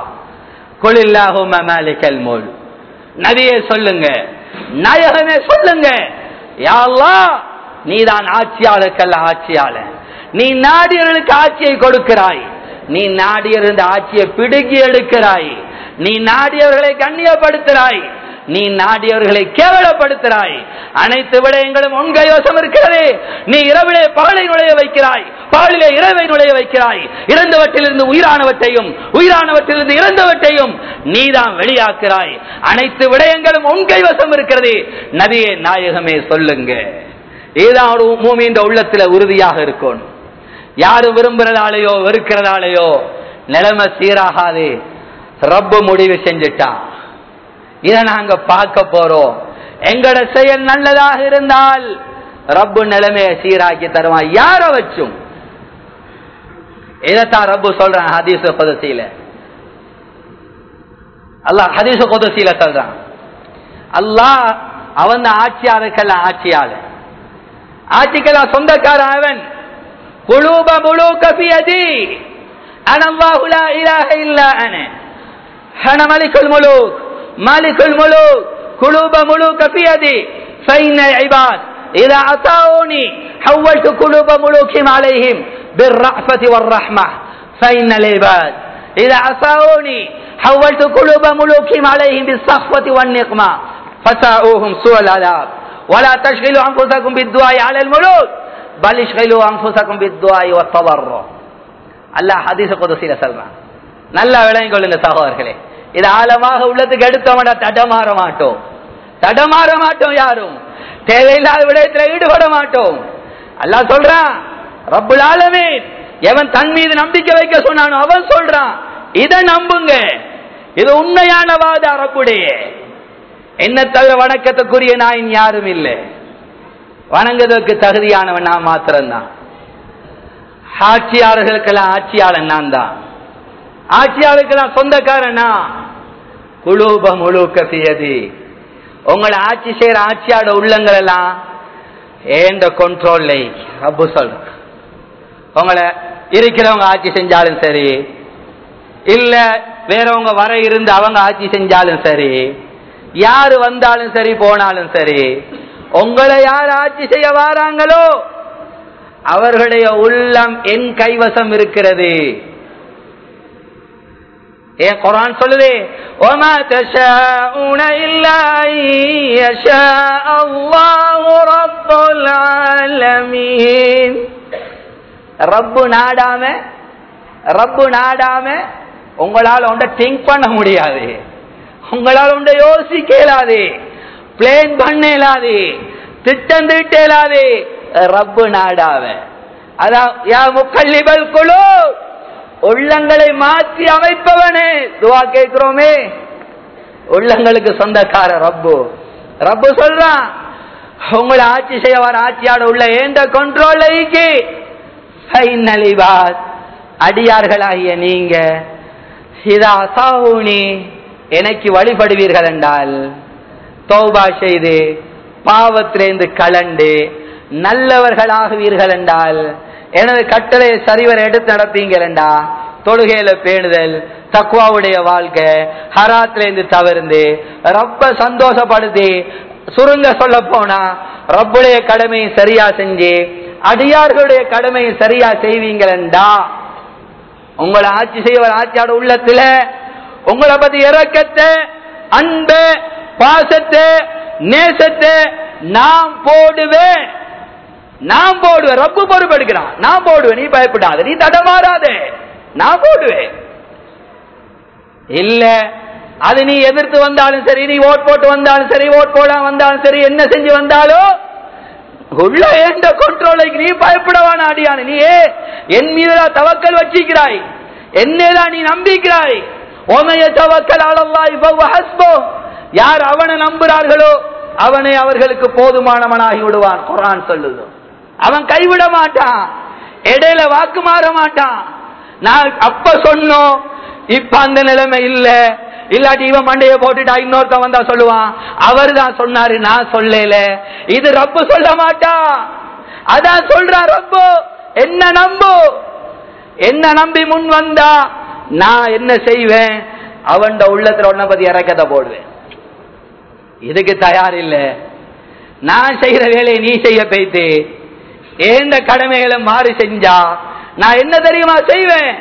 قل اللهم مالك الملك நபியே சொல்லுங்க நாயகமே சொல்லுங்க யா அல்லாஹ் நீதான் ஆட்சியாளருக்கல்ல ஆட்சியாளர் நீ நாடியவர்களுக்கு ஆட்சியை கொடுக்கிறாய் நீ நாடியிருந்த ஆட்சியை பிடுங்கி எடுக்கிறாய் நீ நாடியவர்களை கண்ணியப்படுத்துகிறாய் நீ நாடியவர்களை கேவலப்படுத்துகிறாய் அனைத்து விடயங்களும் உன் கைவசம் இருக்கிறது நீ இரவிலே பகலை நுழைய வைக்கிறாய் பகலிலே இரவை நுழைய வைக்கிறாய் இறந்தவற்றிலிருந்து உயிரானவற்றையும் உயிரானவற்றிலிருந்து இறந்தவற்றையும் நீதான் வெளியாக்குறாய் அனைத்து விடயங்களும் உன் கைவசம் இருக்கிறது நபியே நாயகமே சொல்லுங்க ஏதான் ஒரு மூமியின் உள்ளத்துல உறுதியாக இருக்கணும் யாரு விரும்புறதாலேயோ வெறுக்கிறதாலேயோ நிலைமை சீராகாது ரப்பு முடிவு செஞ்சுட்டான் இதை நாங்க பார்க்க போறோம் எங்கட செயல் நல்லதாக இருந்தால் ரப்பு நிலைமையை சீராக்கி தருவான் யார வச்சும் இதைத்தான் ரப்பு சொல்றான் ஹதீச கொதசியில அல்லாஹ் ஹதீச கொதசியில சொல்றான் அல்லாஹ் அவன் ஆட்சியாளருக்கெல்லாம் ஆட்சியாளர் ஆட்சிக்கெல்லாம் சொந்தக்காரன் அவன் குலூப முழு கபியதி أنا الله لا إله إلا أنا أنا ملك الملوك مالك الملوك قلوب ملوك في يدي فإن العباد إذا أطاعوني حولت قلوب ملوكهم عليهم بالرأفة والرحمة فإن العباد إذا أطاعوني حولت قلوب ملوكهم عليهم بالصخوة والنقمة فساؤوهم سوء العذاب ولا تشغلوا أنفسكم بالدعاء على الملوك بل اشغلوا أنفسكم بالدعاء والتضرع அல்லாஹ் ஹதீச குதசில சொல்றான் நல்லா விளங்கிக் கொள்ளுங்க சகோதரர்களே இது ஆழமாக உள்ளத்துக்கு எடுத்தவன தடமாற மாட்டோம் தடமாற மாட்டோம் யாரும் தேவையில்லாத விடயத்தில் ஈடுபட மாட்டோம் அல்லாஹ் சொல்றான் ரப்புல் ஆலமீன் எவன் தன் மீது நம்பிக்கை வைக்க சொன்னானோ அவன் சொல்றான் இதை நம்புங்க இது உண்மையான வாத ரப்புடைய என்ன தவிர வணக்கத்துக்குரிய நான் யாரும் இல்லை வணங்குவதற்கு தகுதியானவன் நான் மாத்திரம்தான் ஆட்சியாளர்களுக்கெல்லாம் ஆட்சியாளன் நான் தான் ஆட்சியாளருக்கெல்லாம் சொந்தக்காரனா குலூப முழு கசியது உங்களை ஆட்சி செய்யற ஆட்சியாளர் உள்ளங்கள் எல்லாம் ஏந்த கொண்ட்ரோல்ல ரப்பு சொல்ற உங்களை இருக்கிறவங்க ஆட்சி செஞ்சாலும் சரி இல்ல வேறவங்க வர இருந்து அவங்க ஆட்சி செஞ்சாலும் சரி யாரு வந்தாலும் சரி போனாலும் சரி உங்களை யார் ஆட்சி செய்ய வாராங்களோ அவர்களுடைய உள்ளம் என் கைவசம் இருக்கிறது ஏன் குரான் சொல்லுது وما تشاءون إلا أن يشاء الله رب العالمين ரப்பு நாடாம ரப்பு நாடாம உங்களால் ஒன்றை திங்க் பண்ண முடியாது உங்களால் ஒன்றை யோசிக்க இயலாது பிளேன் பண்ண இயலாது திட்டம் தீட்ட இயலாது ரப்பு நாடாவ அதான் யா முக்கல்லிபல் குழு உள்ளங்களை மாற்றி அமைப்பவனே துவா கேட்கிறோமே உள்ளங்களுக்கு சொந்தக்கார ரப்பு ரப்பு சொல்றான் உங்களை ஆட்சி செய்ய வர ஆட்சியாட உள்ள ஏந்த கொண்ட்ரோல் அடியார்களாகிய நீங்க இதா சாவுனி எனக்கு வழிபடுவீர்கள் என்றால் தௌபா செய்து பாவத்திலிருந்து கலண்டு நல்லவர்களாகுவீர்கள் என்றால் எனது கட்டளை சரிவர எடுத்து நடப்பீங்கள் என்றா தொழுகையில பேணுதல் தக்குவாவுடைய வாழ்க்கை ஹராத்திலிருந்து தவிர்ந்து ரப்ப சந்தோஷப்படுத்தி சுருங்க சொல்ல போனா ரப்புடைய கடமையை சரியா செஞ்சு அடியார்களுடைய கடமையை சரியா செய்வீங்களா உங்களை ஆட்சி செய்வர் ஆட்சியாட உள்ளத்துல உங்களை பத்தி இறக்கத்தை அன்பு பாசத்தை நேசத்தை நான் போடுவேன் நான் போடுவேன் ரப்பு பொறுப்பெடுக்கிறான் நான் போடுவேன் நீ பயப்படாத நீ தடமாறாத நான் போடுவேன் இல்ல அது நீ எதிர்த்து வந்தாலும் சரி நீ ஓட் போட்டு வந்தாலும் சரி ஓட் போட வந்தாலும் சரி என்ன செஞ்சு வந்தாலும் உள்ள எந்த கொண்ட்ரோலுக்கு நீ பயப்படவான அடியான நீ என் மீதுதான் தவக்கல் வச்சிக்கிறாய் என்னதான் நீ நம்பிக்கிறாய் ஓமைய தவக்கல் அலல்லாய் ஹஸ்போ யார் அவனை நம்புறார்களோ அவனை அவர்களுக்கு போதுமானவனாகி விடுவான் குரான் சொல்லுது அவன் கைவிட மாட்டான் இடையில வாக்கு மாற மாட்டான் நான் அப்ப சொன்னோம் இப்ப அந்த நிலைமை இல்ல இல்லாட்டி இவன் மண்டைய போட்டுட்டா இன்னொருத்தன் வந்தா சொல்லுவான் அவர் தான் சொன்னாரு நான் சொல்லல இது ரப்பு சொல்ல மாட்டா அதான் சொல்றா ரப்பு என்ன நம்பு என்ன நம்பி முன் வந்தா நான் என்ன செய்வேன் அவன் உள்ளத்துல ஒன்ன பத்தி இறக்கத்தை போடுவேன் இதுக்கு தயார் இல்ல நான் செய்யற வேலையை நீ செய்ய போய்த்து ஏந்த கடமைகளை மாறி செஞ்சா நான் என்ன தெரியுமா செய்வேன்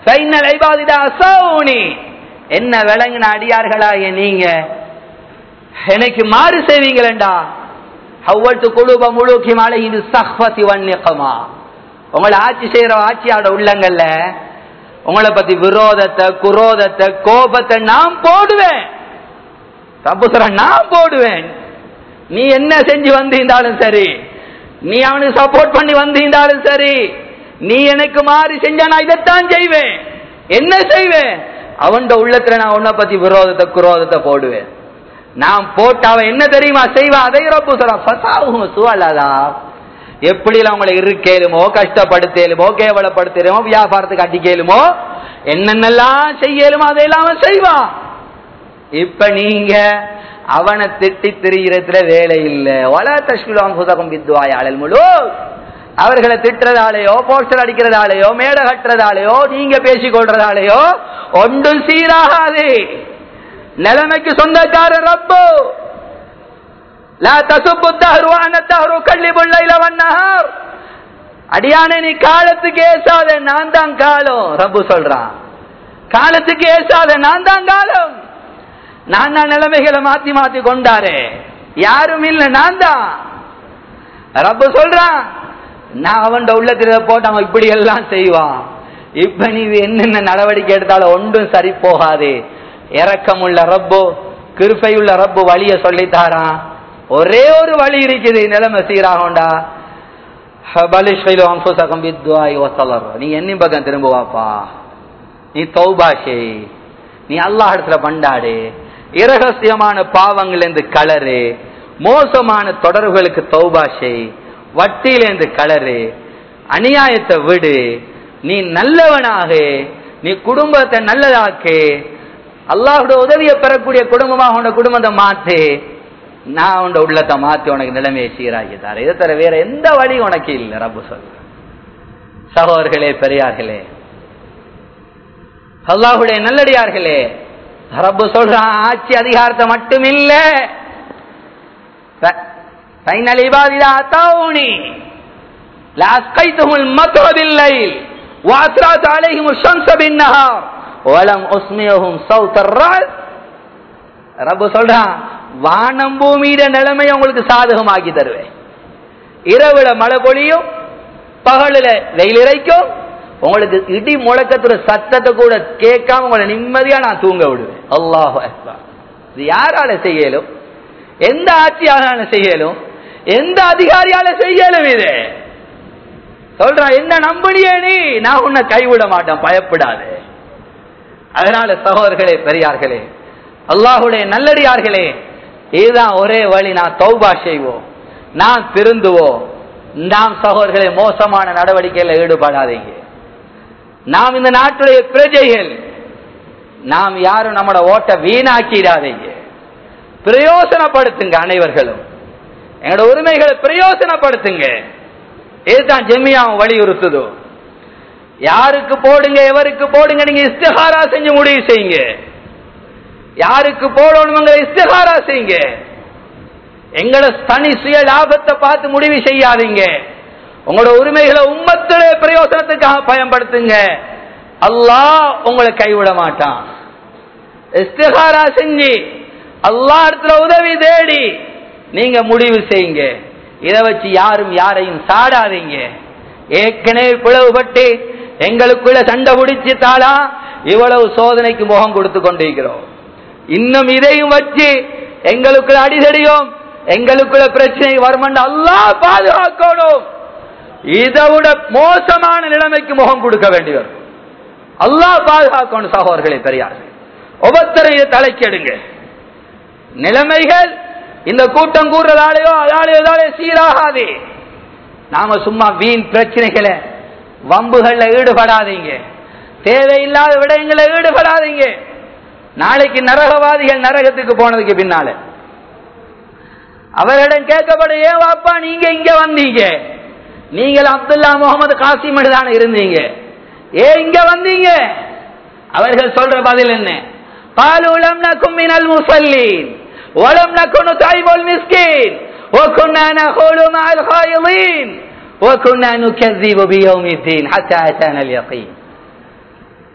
ஃபைனல் ஐபாதிதா அசௌனி என்ன விளங்கின அடியார்களாகிய நீங்க எனக்கு மாறு செய்வீங்களேண்டா ஹவ்வத்து குழுப முழுக்கி மாலை இது சஹ்வதி வன்னியக்கமா உங்களை ஆட்சி செய்யற ஆட்சியாட உள்ளங்கள்ல உங்களை பத்தி விரோதத்தை குரோதத்தை கோபத்தை நான் போடுவேன் தப்பு சொல்ற நான் போடுவேன் நீ என்ன செஞ்சு வந்திருந்தாலும் சரி நீ அவனுக்கு சப்போர்ட் பண்ணி வந்திருந்தாலும் சரி நீ எனக்கு மாறி செஞ்சா நான் இதைத்தான் செய்வேன் என்ன செய்வேன் அவன் உள்ளத்துல நான் உன்னை பத்தி விரோதத்தை குரோதத்தை போடுவேன் நான் போட்டு அவன் என்ன தெரியுமா செய்வான் அதை ரப்பு சொல்றான் சுவலாதா எப்படி அவங்களை இருக்கேலுமோ கஷ்டப்படுத்தேலுமோ கேவலப்படுத்தலுமோ வியாபாரத்துக்கு அடிக்கலுமோ என்னென்னலாம் செய்யலுமோ அதையெல்லாம் அவன் செய்வான் இப்ப நீங்க அவனை திட்டி திரிகிறதுல வேலை இல்லை வள தஷ்குலாம் புதகம் வித்வாயாளல் முழு அவர்களை திட்டுறதாலேயோ போஸ்டர் அடிக்கிறதாலேயோ மேடை கட்டுறதாலேயோ நீங்க பேசிக் கொள்றதாலேயோ ஒன்றும் சீராகாது நிலைமைக்கு சொந்தக்காரர் ரப்பு லா தசுப்பு தஹரு அன தஹரு கல்லிபுல் லைல வன்னஹார் அடியானே நீ காலத்துக்கு ஏசாத நான் தான் காலம் ரப்பு சொல்றான் காலத்துக்கு ஏசாத நான் தான் காலம் நான் தான் நிலைமைகளை மாத்தி மாத்தி கொண்டாரே யாரும் இல்ல நான் தான் ரப்பு சொல்றான் நான் அவன் உள்ளத்துல போட்டு அவன் இப்படி எல்லாம் செய்வான் இப்ப நீ என்னென்ன நடவடிக்கை எடுத்தாலும் ஒன்றும் சரி போகாது இறக்கமுள்ள ரப்பு கிருப்பையுள்ள ரப்பு வழிய சொல்லித்தாரான் ஒரே ஒரு வழி இருக்குது நிலைமை சீராகண்டா நீ என்ன பக்கம் திரும்புவாப்பா நீ தௌபாஷே நீ அல்லாஹ் இடத்துல பண்டாடு இரகசியமான பாவங்களிலிருந்து கலரு மோசமான தொடர்புகளுக்கு தௌபாஷை வட்டியிலிருந்து கலரு அநியாயத்தை விடு நீ நல்லவனாக நீ குடும்பத்தை நல்லதாக்கு அல்லாஹோட உதவியை பெறக்கூடிய குடும்பமாக உன்னோட குடும்பத்தை மாத்து நான் உண்ட உள்ளத்தை மாத்தி உனக்கு நிலைமையை சீராக்கி தர இதை தவிர வேற எந்த வழி உனக்கு இல்லை ரப்பு சொல்ற சகோதரர்களே பெரியார்களே அல்லாஹுடைய நல்லடியார்களே ரப்பு சொல்றான் ஆட்சி அதிகாரத்தை மட்டும் இல்ல فإن العباد إذا أتوني لأسقيتهم المطر بالليل وأسرعت عليهم الشمس بالنهار ولم أسمعهم صوت الرعد ரப்பு சொல்றான் வானம் பூமியிட நிலைமை உங்களுக்கு சாதகமாக்கி தருவேன் இரவுல மழை பொழியும் பகலில் வெயில் இறைக்கும் உங்களுக்கு இடி முழக்கத்துல சத்தத்தை கூட கேட்காம உங்களை நிம்மதியா நான் தூங்க விடுவேன் அல்லாஹ் இது யாரால செய்யலும் எந்த ஆட்சியால செய்யலும் எந்த அதிகாரியால செய்யலும் இது சொல்றான் என்ன நம்பினியே நீ நான் உன்னை கைவிட மாட்டேன் பயப்படாது அதனால சகோதரர்களே பெரியார்களே அல்லாஹுடைய நல்லடியார்களே இதுதான் ஒரே வழி நான் தௌபா செய்வோம் நான் திருந்துவோம் நாம் சகோதரர்களே மோசமான நடவடிக்கையில் ஈடுபடாதீங்க நாம் இந்த நாட்டுடைய பிரஜைகள் நாம் யாரும் நம்மளோட ஓட்ட வீணாக்கிடாதீங்க பிரயோசனப்படுத்துங்க அனைவர்களும் எங்களோட உரிமைகளை பிரயோசனப்படுத்துங்க இதுதான் ஜெமியாவும் வலியுறுத்துதோ யாருக்கு போடுங்க எவருக்கு போடுங்க நீங்க இஸ்திஹாரா செஞ்சு முடிவு செய்யுங்க யாருக்கு போடணுங்க இஸ்திஹாரா செய்யுங்க எங்களை தனி சுய லாபத்தை பார்த்து முடிவு செய்யாதீங்க உங்களோட உரிமைகளை உம்மத்திலே பிரயோசனத்துக்காக பயன்படுத்துங்க அல்லாஹ் உங்களை கைவிட மாட்டான் இஸ்திஹாரா செஞ்சு அல்லாஹ் இடத்துல உதவி தேடி நீங்க முடிவு செய்யுங்க இதை வச்சு யாரும் யாரையும் சாடாதீங்க ஏற்கனவே பிளவுபட்டு எங்களுக்குள்ள சண்டை பிடிச்சு தாளா இவ்வளவு சோதனைக்கு முகம் கொடுத்து கொண்டிருக்கிறோம் இன்னும் இதையும் வச்சு எங்களுக்குள்ள அடிதடியும் எங்களுக்குள்ள பிரச்சனை வருமென்று அல்லாஹ் பாதுகாக்கணும் இதை விட மோசமான நிலைமைக்கு முகம் கொடுக்க வேண்டியவர் அல்லாஹ் பாதுகாக்கணும் சகோதரர்களே பெரியார்கள் ஒவ்வொருத்தரையும் தலைக்கெடுங்க நிலைமைகள் இந்த கூட்டம் கூறுறதாலேயோ அதாலேயோ அதாலே சீராகாது நாம சும்மா வீண் பிரச்சனைகளை வம்புகள்ல ஈடுபடாதீங்க தேவையில்லாத விடயங்களை ஈடுபடாதீங்க நாளைக்கு நரகவாதிகள் நரகத்துக்கு போனதுக்கு பின்னால அவரிடம் கேட்கப்படும் ஏன் வாப்பா நீங்க இங்க வந்தீங்க நீங்கள் அப்துல்லா முகமது காசிம் தானே இருந்தீங்க ஏன் இங்க வந்தீங்க அவர்கள் சொல்ற பதில் என்ன قالوا نكن من المصلين ولم نكن نطعم المسكين وكنا نخوض مع الخائضين وكنا نكذب بيوم الدين حتى أتانا اليقين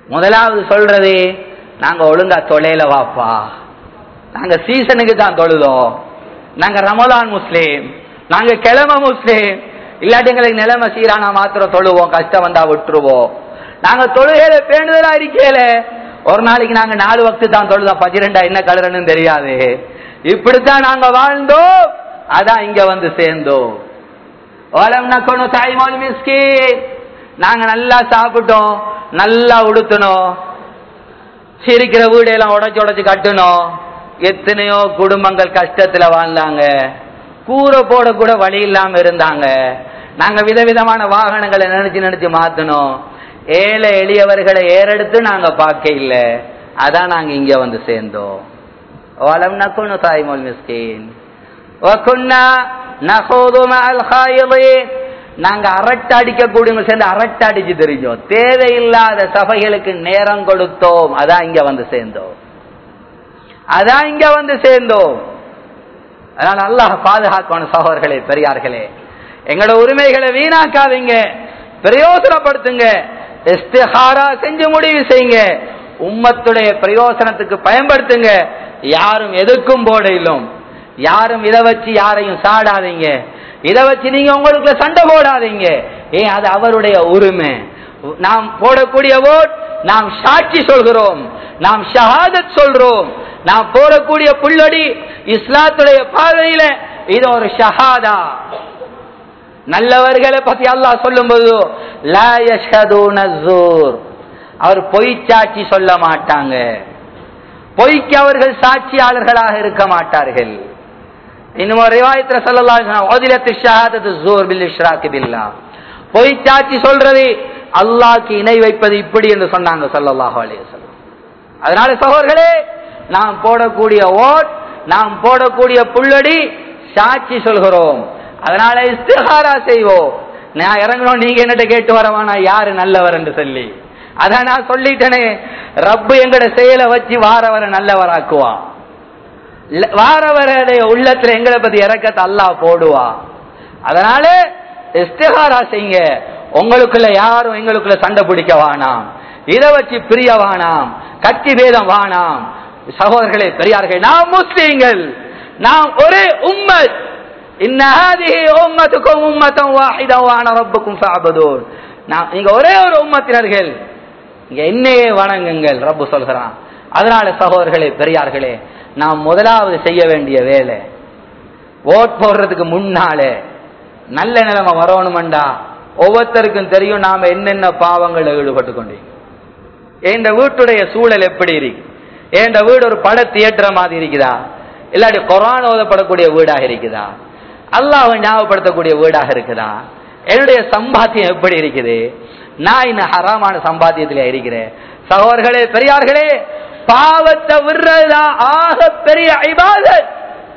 முதலாவது சொல்றது நாங்க ஒழுங்கா தொலைல வாப்பா நாங்க சீசனுக்கு தான் தொழுதோம் நாங்க ரமலான் முஸ்லீம் நாங்க கிழமை முஸ்லீம் இல்லாட்டி எங்களுக்கு நிலைமை சீரானா மாத்திரம் தொழுவோம் கஷ்டம் வந்தா விட்டுருவோம் நாங்க தொழுகையில பேணுதலா இருக்கேல ஒரு நாளைக்கு நாங்க நாலு வக்து தான் தொழுதோம் பன்னிரெண்டா என்ன கலருன்னு தெரியாது இப்படித்தான் நாங்க வாழ்ந்தோம் அதான் இங்க வந்து சேர்ந்தோம் ஓலம் நக்கணும் தாய்மொழி மிஸ்கின் நாங்க நல்லா சாப்பிட்டோம் நல்லா உடுத்தணும் சிரிக்கிற வீடையெல்லாம் உடைச்சு உடைச்சு கட்டணும் எத்தனையோ குடும்பங்கள் கஷ்டத்துல வாழ்ந்தாங்க கூரை போட கூட வழி இல்லாம இருந்தாங்க நாங்க விதவிதமான வாகனங்களை நினைச்சு நினைச்சு மாத்தணும் ஏழை எளியவர்களை ஏறெடுத்து நாங்க பார்க்க இல்ல அதான் நாங்க இங்க வந்து சேர்ந்தோம் வலம் நக்குனு தாய்மொழி மிஸ்கின் وكنا نخوض مع الخائضين நாங்க அரட்டை அடிக்கக்கூடியவங்க சேர்ந்து அரட்டை அடிச்சு தெரிஞ்சோம் தேவையில்லாத சபைகளுக்கு நேரம் கொடுத்தோம் அதான் இங்க வந்து சேர்ந்தோம் அதான் இங்க வந்து சேர்ந்தோம் அதனால அல்லாஹ் பாதுகாக்கணும் சகோதரர்களே பெரியார்களே எங்களோட உரிமைகளை வீணாக்காதீங்க பிரயோசனப்படுத்துங்க இஸ்திஹாரா செஞ்சு முடிவு செய்யுங்க உம்மத்துடைய பிரயோசனத்துக்கு பயன்படுத்துங்க யாரும் எதுக்கும் போடையிலும் யாரும் இதை வச்சு யாரையும் சாடாதீங்க இதை வச்சு நீங்க உங்களுக்குள்ள சண்டை போடாதீங்க ஏன் அது அவருடைய உரிமை நாம் போடக்கூடிய ஓட் நாம் சாட்சி சொல்கிறோம் நாம் ஷஹாதத் சொல்றோம் நாம் போடக்கூடிய புள்ளடி இஸ்லாத்துடைய பார்வையில இது ஒரு ஷஹாதா நல்லவர்களை பத்தி அல்லாஹ் சொல்லும்போது லா யஷ்ஹதூன ஸூர். அவர் பொய் சாட்சி சொல்ல மாட்டாங்க பொய்க்கு அவர்கள் சாட்சியாளர்களாக இருக்க மாட்டார்கள் இன்னும் ஒரு ரிவாயத்துல சொல்லலாம் ஒதிலத்து ஷஹாதத்து ஸூர் பில் இஷ்ராக் பில்லாஹ் பொய் சாட்சி சொல்றது அல்லாஹ்க்கு இணை வைப்பது இப்படி என்று சொன்னாங்க ஸல்லல்லாஹு அலைஹி வஸல்லம் அதனால சகோதரர்களே நாம் போடக்கூடிய ஓட் நாம் போடக்கூடிய புள்ளடி சாட்சி சொல்கிறோம் அதனால இஸ்திஹாரா செய்வோம் நான் இறங்கணும் நீங்க என்னட்ட கேட்டு வரவானா யாரு நல்லவர் என்று சொல்லி அதான் நான் சொல்லிட்டேனே ரப்பு எங்கட செயலை வச்சு வாரவரை நல்லவராக்குவான் இல்ல- வாரவருடைய உள்ளத்துல எங்களை பத்தி இறக்கத்தை அல்லாஹ் போடுவா அதனால இஸ்திஹாரா செய்யுங்க உங்களுக்குள்ள யாரும் எங்களுக்குள்ள சண்டை பிடிக்க வேணாம் இதை வச்சு பிரிய வேணாம் கட்சி பேதம் வேணாம் சகோதரர்களே பெரியார்கள் நாம் முஸ்லீம்கள் நாம் ஒரே உம்மத் இன்ன ஹாதிஹி உம்மத்துக்கும் உம்மத்தம் வாஹிதா வான ரப்புக்கும் ஃபஅபுதூன் நான் நீங்க ஒரே ஒரு உம்மத்தினர்கள் இங்க என்னையே வணங்குங்கள் ரப்பு சொல்கிறான் அதனால சகோதரர்களே பெரியார்களே நாம் முதலாவது செய்ய வேண்டிய வேலை ஓட் போடுறதுக்கு முன்னாலே நல்ல நிலைமை வரணுமெண்டா ஒவ்வொருத்தருக்கும் தெரியும் நாம என்னென்ன பாவங்களில் ஈடுபட்டு கொண்டீங்க என் வீட்டுடைய சூழல் எப்படி இருக்கு என் வீடு ஒரு பட தியேட்டர் மாதிரி இருக்குதா இல்லாட்டி குரான் ஓதப்படக்கூடிய வீடாக இருக்குதா அல்லாஹ் ஞாபகப்படுத்தக்கூடிய வீடாக இருக்குதா என்னுடைய சம்பாத்தியம் எப்படி இருக்குது நான் இன்னும் ஹராமான சம்பாத்தியத்திலே இருக்கிறேன் சகோதரர்களே பெரியார்களே பாவத்தை விடுறதா ஆக பெரிய இபாதத்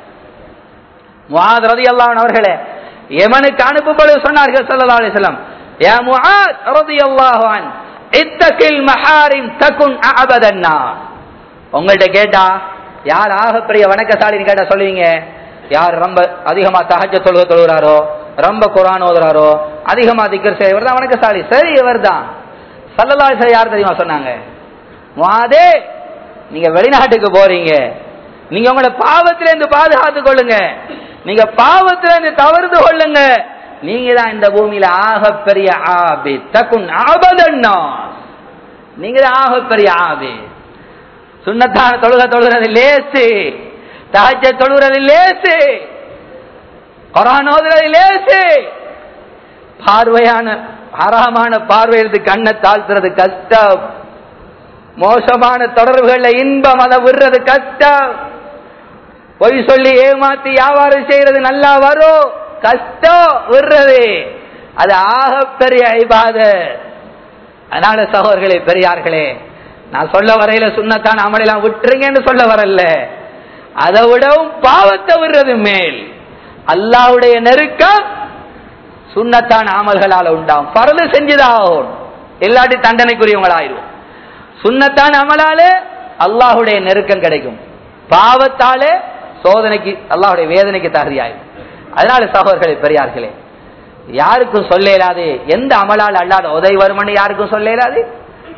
முஆத் ரலியல்லாஹு அன்ஹு அவர்களே யமனுக்கு அனுப்பப்படு சொன்னார்கள் ஸல்லல்லாஹு அலைஹி வஸல்லம் யா முஆத் ரலியல்லாஹு அன் இத்தகில் மஹாரிம் தகுன் அபதன் நாஸ் உங்கள்ட்ட கேட்டா யார் ஆக பெரிய வணக்கசாலின்னு கேட்டா சொல்லுவீங்க யார் ரொம்ப அதிகமா தஹஜ்ஜ தொழுக தொழுகிறாரோ ரொம்ப குர்ஆன் ஓதுறாரோ அதிகமா திக்ர் செய்ய இவர்தான் வணக்கசாலி சரி இவர்தான் ஸல்லல்லாஹு அலைஹி வஸல்லம் யார் தெரியுமா சொன்னாங்க முஆதே நீங்க வெளிநாட்டுக்கு போறீங்க நீங்க உங்களை பாவத்திலிருந்து பாதுகாத்துக் கொள்ளுங்க நீங்க பாவத்திலிருந்து தவறுது கொள்ளுங்க நீங்க தான் இந்த பூமியில ஆகப்பெரிய ஆபி தகுன் ஆபதன்னா நீங்க தான் ஆகப்பெரிய ஆபி சுண்ணத்தான தொழுக தொழுகிறது லேசு தஹஜ்ஜ தொழுகிறது லேசு குர்ஆன் ஓதுறது லேசு பார்வையான ஹராமான பார்வையிலிருந்து கண்ணை தாழ்த்துறது கஷ்டம் மோசமான தொடர்புகள்ல இன்பம் அதை விடுறது கஷ்டம் பொய் சொல்லி ஏமாத்தி வியாபாரம் செய்யறது நல்லா வரும் கஷ்டம் விடுறது அது ஆகப்பெரிய ஐபாத அதனால சகோதரர்களே பெரியார்களே நான் சொல்ல வரையில சுண்ணத்தான் அமலெல்லாம் விட்டுருங்கன்னு சொல்ல வரல அதை விடவும் பாவத்தை விடுறது மேல் அல்லாஹ்வுடைய நெருக்கம் சுண்ணத்தான் அமல்களால உண்டாகும் பரது செஞ்சுதான் ஆகும் இல்லாட்டி தண்டனைக்குரியவங்களாயிரும் சுண்ணத்தான் அமலாலே அல்லாஹுடைய நெருக்கம் கிடைக்கும் பாவத்தாலே சோதனைக்கு அல்லாஹுடைய வேதனைக்கு தகுதியாயிரும் அதனால சகோதரர்களே பெரியார்களே யாருக்கும் சொல்ல இயலாது எந்த அமலால் அல்லாத உதவி வருமன்னு யாருக்கும் சொல்ல இயலாது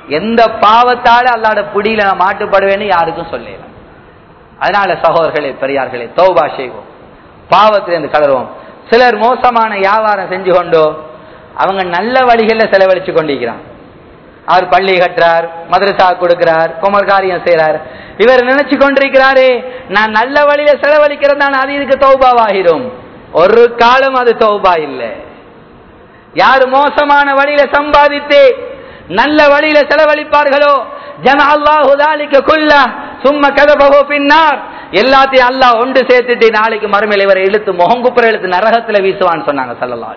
எந்த பாவத்தால அல்லாட பிடியில நான் மாட்டுப்படுவேன்னு யாருக்கும் சொல்லல அதனால சகோதரர்களே பெரியார்களே தௌபா செய்வோம் பாவத்திலிருந்து கலருவோம் சிலர் மோசமான வியாபாரம் செஞ்சு கொண்டோ அவங்க நல்ல வழிகளில் செலவழிச்சு கொண்டிருக்கிறான் அவர் பள்ளி கட்டுறார் மதரசா கொடுக்கிறார் குமர் காரியம் செய்யறார் இவர் நினைச்சு கொண்டிருக்கிறாரே நான் நல்ல வழியில செலவழிக்கிறதான அது இதுக்கு தௌபாவாகிரும் ஒரு காலம் அது தௌபா இல்லை யார் மோசமான வழியில சம்பாதித்து நல்ல வழியில செலவழிப்பார்களோ ஜன அல்லாஹுதாலிக்க குல்ல சும்மா கதபகோ பின்னார் எல்லாத்தையும் அல்லாஹ் ஒன்று சேர்த்துட்டு நாளைக்கு மறுமையில இவரை இழுத்து முகங்குப்புற இழுத்து நரகத்துல வீசுவான்னு சொன்னாங்க சல்லல்லாஹு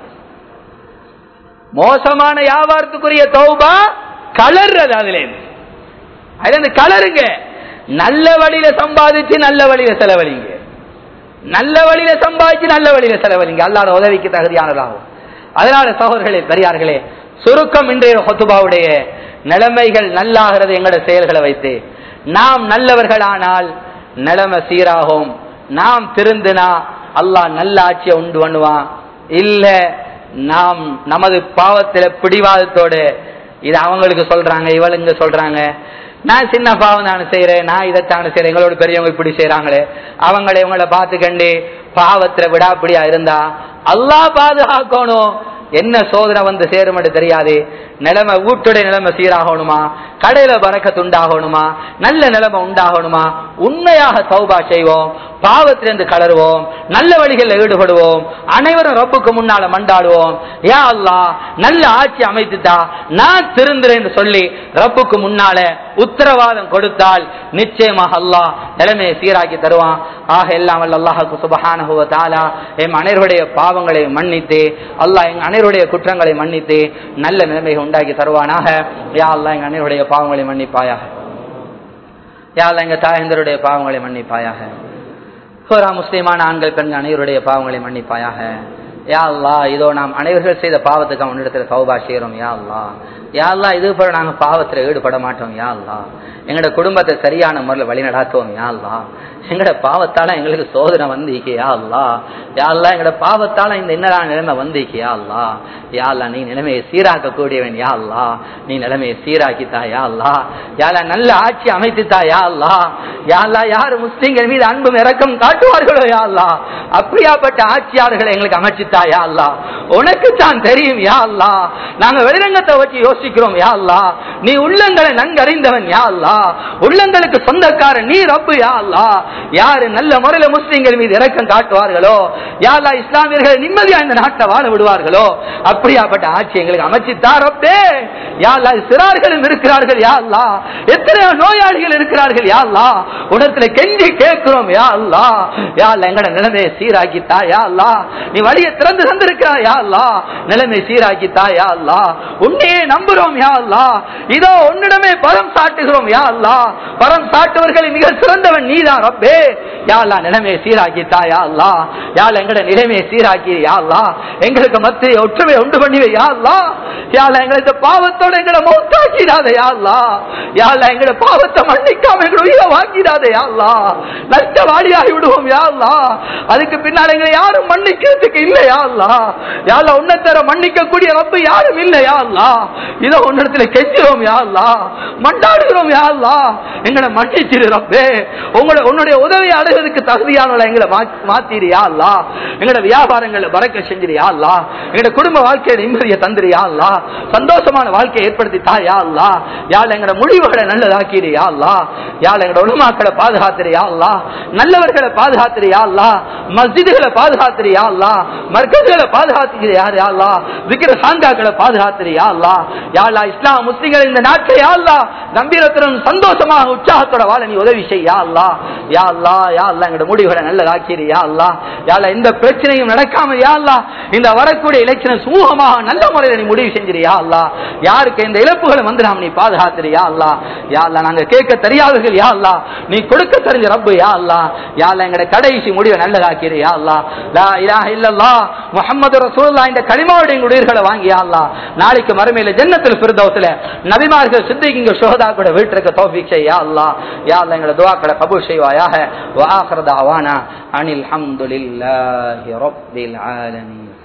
மோசமான வியாபாரத்துக்குரிய தௌபா கலர்றது அதுல அதுல இருந்து கலருங்க நல்ல வழியில சம்பாதிச்சு நல்ல வழியில செலவழிங்க நல்ல வழியில சம்பாதிச்சு நல்ல வழியில செலவழிங்க அல்லாத உதவிக்கு தகுதியானதாகும் அதனால சகோதரர்களே பெரியார்களே சுருக்கம் இன்றைய ஹொத்துபாவுடைய நிலைமைகள் நல்லாகிறது எங்களோட செயல்களை வைத்து நாம் நல்லவர்களானால் நிலைமை சீராகும் நாம் திருந்தினா அல்லாஹ் நல்ல ஆட்சியை உண்டு பண்ணுவான் இல்ல நாம் நமது பாவத்தில பிடிவாதத்தோடு இது அவங்களுக்கு சொல்றாங்க இவளுங்க சொல்றாங்க நான் சின்ன பாவம் தானே செய்யறேன் நான் இதைத்தானே செய்யறேன் எங்களோட பெரியவங்க இப்படி செய்யறாங்களே அவங்களை இவங்களை பார்த்து கண்டு பாவத்துல விடாப்பிடியா இருந்தா அல்லாஹ் பாதுகாக்கணும் என்ன சோதனை வந்து சேருமென்று தெரியாது நிலைமை வீட்டுடைய நிலைமை சீராகணுமா கடையில பறக்கத்து உண்டாகணுமா நல்ல நிலைமை உண்டாகணுமா உண்மையாக சௌபா செய்வோம் பாவத்திலிருந்து கலருவோம் நல்ல வழிகளில் ஈடுபடுவோம் அனைவரும் ரப்புக்கு முன்னால மண்டாடுவோம் யா அல்லா நல்ல ஆட்சி அமைத்துட்டா நான் திருந்துறேன் என்று சொல்லி ரப்புக்கு முன்னால உத்தரவாதம் கொடுத்தால் நிச்சயமாக அல்லாஹ் நிலைமையை சீராக்கி தருவான் ஆக எல்லாம் வல்ல அல்லாஹுக்கு சுபஹானஹுவ தாலா எம் அனைவருடைய பாவங்களை மன்னித்து அல்லாஹ் எங்க அனைவருடைய குற்றங்களை மன்னித்து நல்ல நிலைமையை உண்டாக்கி தருவானாக யா அல்லாஹ் எங்க அனைவருடைய பாவங்களை மன்னிப்பாயாக யா அல்லாஹ் எங்க தாயந்தருடைய பாவங்களை மன்னிப்பாயாக சோரா முஸ்லிமான ஆண்கள் பெண்கள் அனைவருடைய பாவங்களை மன்னிப்பாயாக யா அல்லா இதோ நாம் அனைவர்கள் செய்த பாவத்துக்கு அவனிடத்தில் சௌபா செய்கிறோம் யா அல்லா யா அல்லா இது போல நாங்க பாவத்துல ஈடுபட மாட்டோம் யா அல்லா எங்களோட குடும்பத்தை சரியான முறையில் வழி நடாத்துவோம் யா அல்லா எங்கட பாவத்தால எங்களுக்கு சோதனை வந்திக்கு யா அல்லா யா அல்லா எங்கட பாவத்தால இந்த என்னடா நிலைமை வந்திக்கு யா அல்லா யா அல்லா நீ நிலைமையை சீராக்க கூடியவன் யா அல்லா நீ நிலைமையை சீராக்கித்தா யா அல்லா யாலா நல்ல ஆட்சி அமைத்துத்தா யா அல்லா யா அல்லா யார் முஸ்லிம்கள் மீது அன்பும் இறக்கம் காட்டுவார்களோ யா அல்லா அப்படியாப்பட்ட ஆட்சியாளர்களை எங்களுக்கு அமைச்சுத்தா யா அல்லா உனக்கு தான் தெரியும் யா அல்லா நாங்க வெளிரங்கத்தை வச்சு யோசிக்கிறோம் யா அல்லா நீ உள்ளங்களை நன்கறிந்தவன் யா அல்லா உள்ளங்களுக்கு சொந்தக்காரன் நீ ரப்பு யா அல்லா யாரு நல்ல முறையில முஸ்லிம்கள் மீது இறக்கம் காட்டுவார்களோ யாரா இஸ்லாமியர்கள் நிம்மதியா இந்த நாட்டை வாழ விடுவார்களோ அப்படியாப்பட்ட ஆட்சி எங்களுக்கு அமைச்சுத்தா ரப்பே யாரா சிறார்களும் இருக்கிறார்கள் யா அல்லா எத்தனையோ நோயாளிகள் இருக்கிறார்கள் யா அல்லா உடத்துல கெஞ்சி கேட்கிறோம் யா அல்லா யா அல்லா எங்கட நிலைமையை சீராக்கித்தா யா அல்லா நீ வழியை திறந்து தந்திருக்கிறா யா அல்லா நிலைமை சீராக்கித்தா யா அல்லா உன்னையே நம்புறோம் யா அல்லா இதோ உன்னிடமே பரம் சாட்டுகிறோம் யா அல்லா பரம் சாட்டுவர்களை மிக சிறந்தவன் நீதான் ரப்பே யா அல்லா நிலைமையை சீராக்கித்தா யா அல்லா யா அல்லா, எங்கட நிலைமையை சீராக்கி யா அல்லா எங்களுக்கு மத்திய ஒற்றுமை உண்டு பண்ணிவே யா அல்லா யா அல்லா, எங்களை இந்த பாவத்தோட எங்களை மௌத்தாக்கிடாத யா அல்லா யா அல்லா, எங்கட பாவத்தை மன்னிக்காம எங்களை உயிரை வாங்கிடாத யா அல்லா நஷ்டவாளியாகி விடுவோம் யா அல்லா அதுக்கு பின்னால் எங்களை யாரும் மன்னிக்கிறதுக்கு இல்ல யா அல்லா யா அல்லா, உன்னை தர மன்னிக்க கூடிய ரப்பு யாரும் இல்ல யா அல்லா இதோ உன்னிடத்துல கெஞ்சுறோம் யா அல்லா மண்டாடுகிறோம் யா அல்லா எங்களை மன்னிச்சிரு ரப்பே உங்களோட உன்னுடைய உதவி அடைவதற்கு தகுதியானவளை எங்களை மா- மாத்திரு யா அல்லா எங்களோட வியாபாரங்களை பறக்க செஞ்சிரு யா அல்லா எங்களோட குடும்ப வாழ்க்கையை நிம்மதியை தந்துரு யா அல்லா சந்தோஷமான வாழ்க்கையை ஏற்படுத்தி தா யா அல்லா யாழ் எங்களோட முடிவுகளை நல்லதாக்கிடு யா அல்லா யாழ் எங்களோட உலமாக்களை பாதுகாத்துரு யா அல்லா நல்லவர்களை பாதுகாத்துரு யா அல்லா மஸ்ஜிதுகளை பாதுகாத்துரு யா அல்லா மர்க்கஸ்களை பாதுகாத்துக்கிற யார் யா அல்லா விக்கிர சாங்காக்களை பாதுகாத்துரு யா அல்லா யா அல்லா இஸ்லாம் முஸ்லிம்கள் இந்த நாட்டை யா அல்லா நம்பீரத்துடன் சந்தோஷமாக உற்சாகத்தோட வாழ நீ உதவி செய் யா அல்லா யா அல்லா யா அல்லா எங்களோட முடிவுகளை நல்லதாக்கிடு யா அல்லா யா அல்லா எந்த பிரச்சனையும் நடக்காம யா அல்லா இந்த வரக்கூடிய இலட்சணம் சுமூகமாக நல்ல முறையில் நீ முடிவு செஞ்சிரு யா அல்லா யாருக்கு இந்த இழப்புகளை வந்து நாம் நீ பாதுகாத்துரு யா அல்லா யா அல்லா நாங்க கேட்க தெரியாதவர்கள் யா அல்லா நீ கொடுக்க தெரிஞ்ச ரப்பு யா அல்லா யா அல்லா எங்களோட கடைசி முடிவை நல்லதாக்கிரு யா அல்லா லா இலாஹ இல்லல்லாஹ் முஹம்மது ரசூலுல்லாஹ் இந்த கலிமாவுடைய எங்கள் உயிர்களை வாங்கி யா அல்லா நாளைக்கு மறுமையில ஜன்னத்தில் ஃபிர்தௌஸ்ல நபிமார்கள் சித்திகிங்க ஷோதா கூட வீட்டிற்கு தௌஃபீக் செய் யா அல்லா யா அல்லா எங்களோட துஆக்களை கபூல் செய்வாயாக வ ஆகிர தஅவானா அனில் ஹம்துலில்லாஹி ரப்பில் ஆலமீன்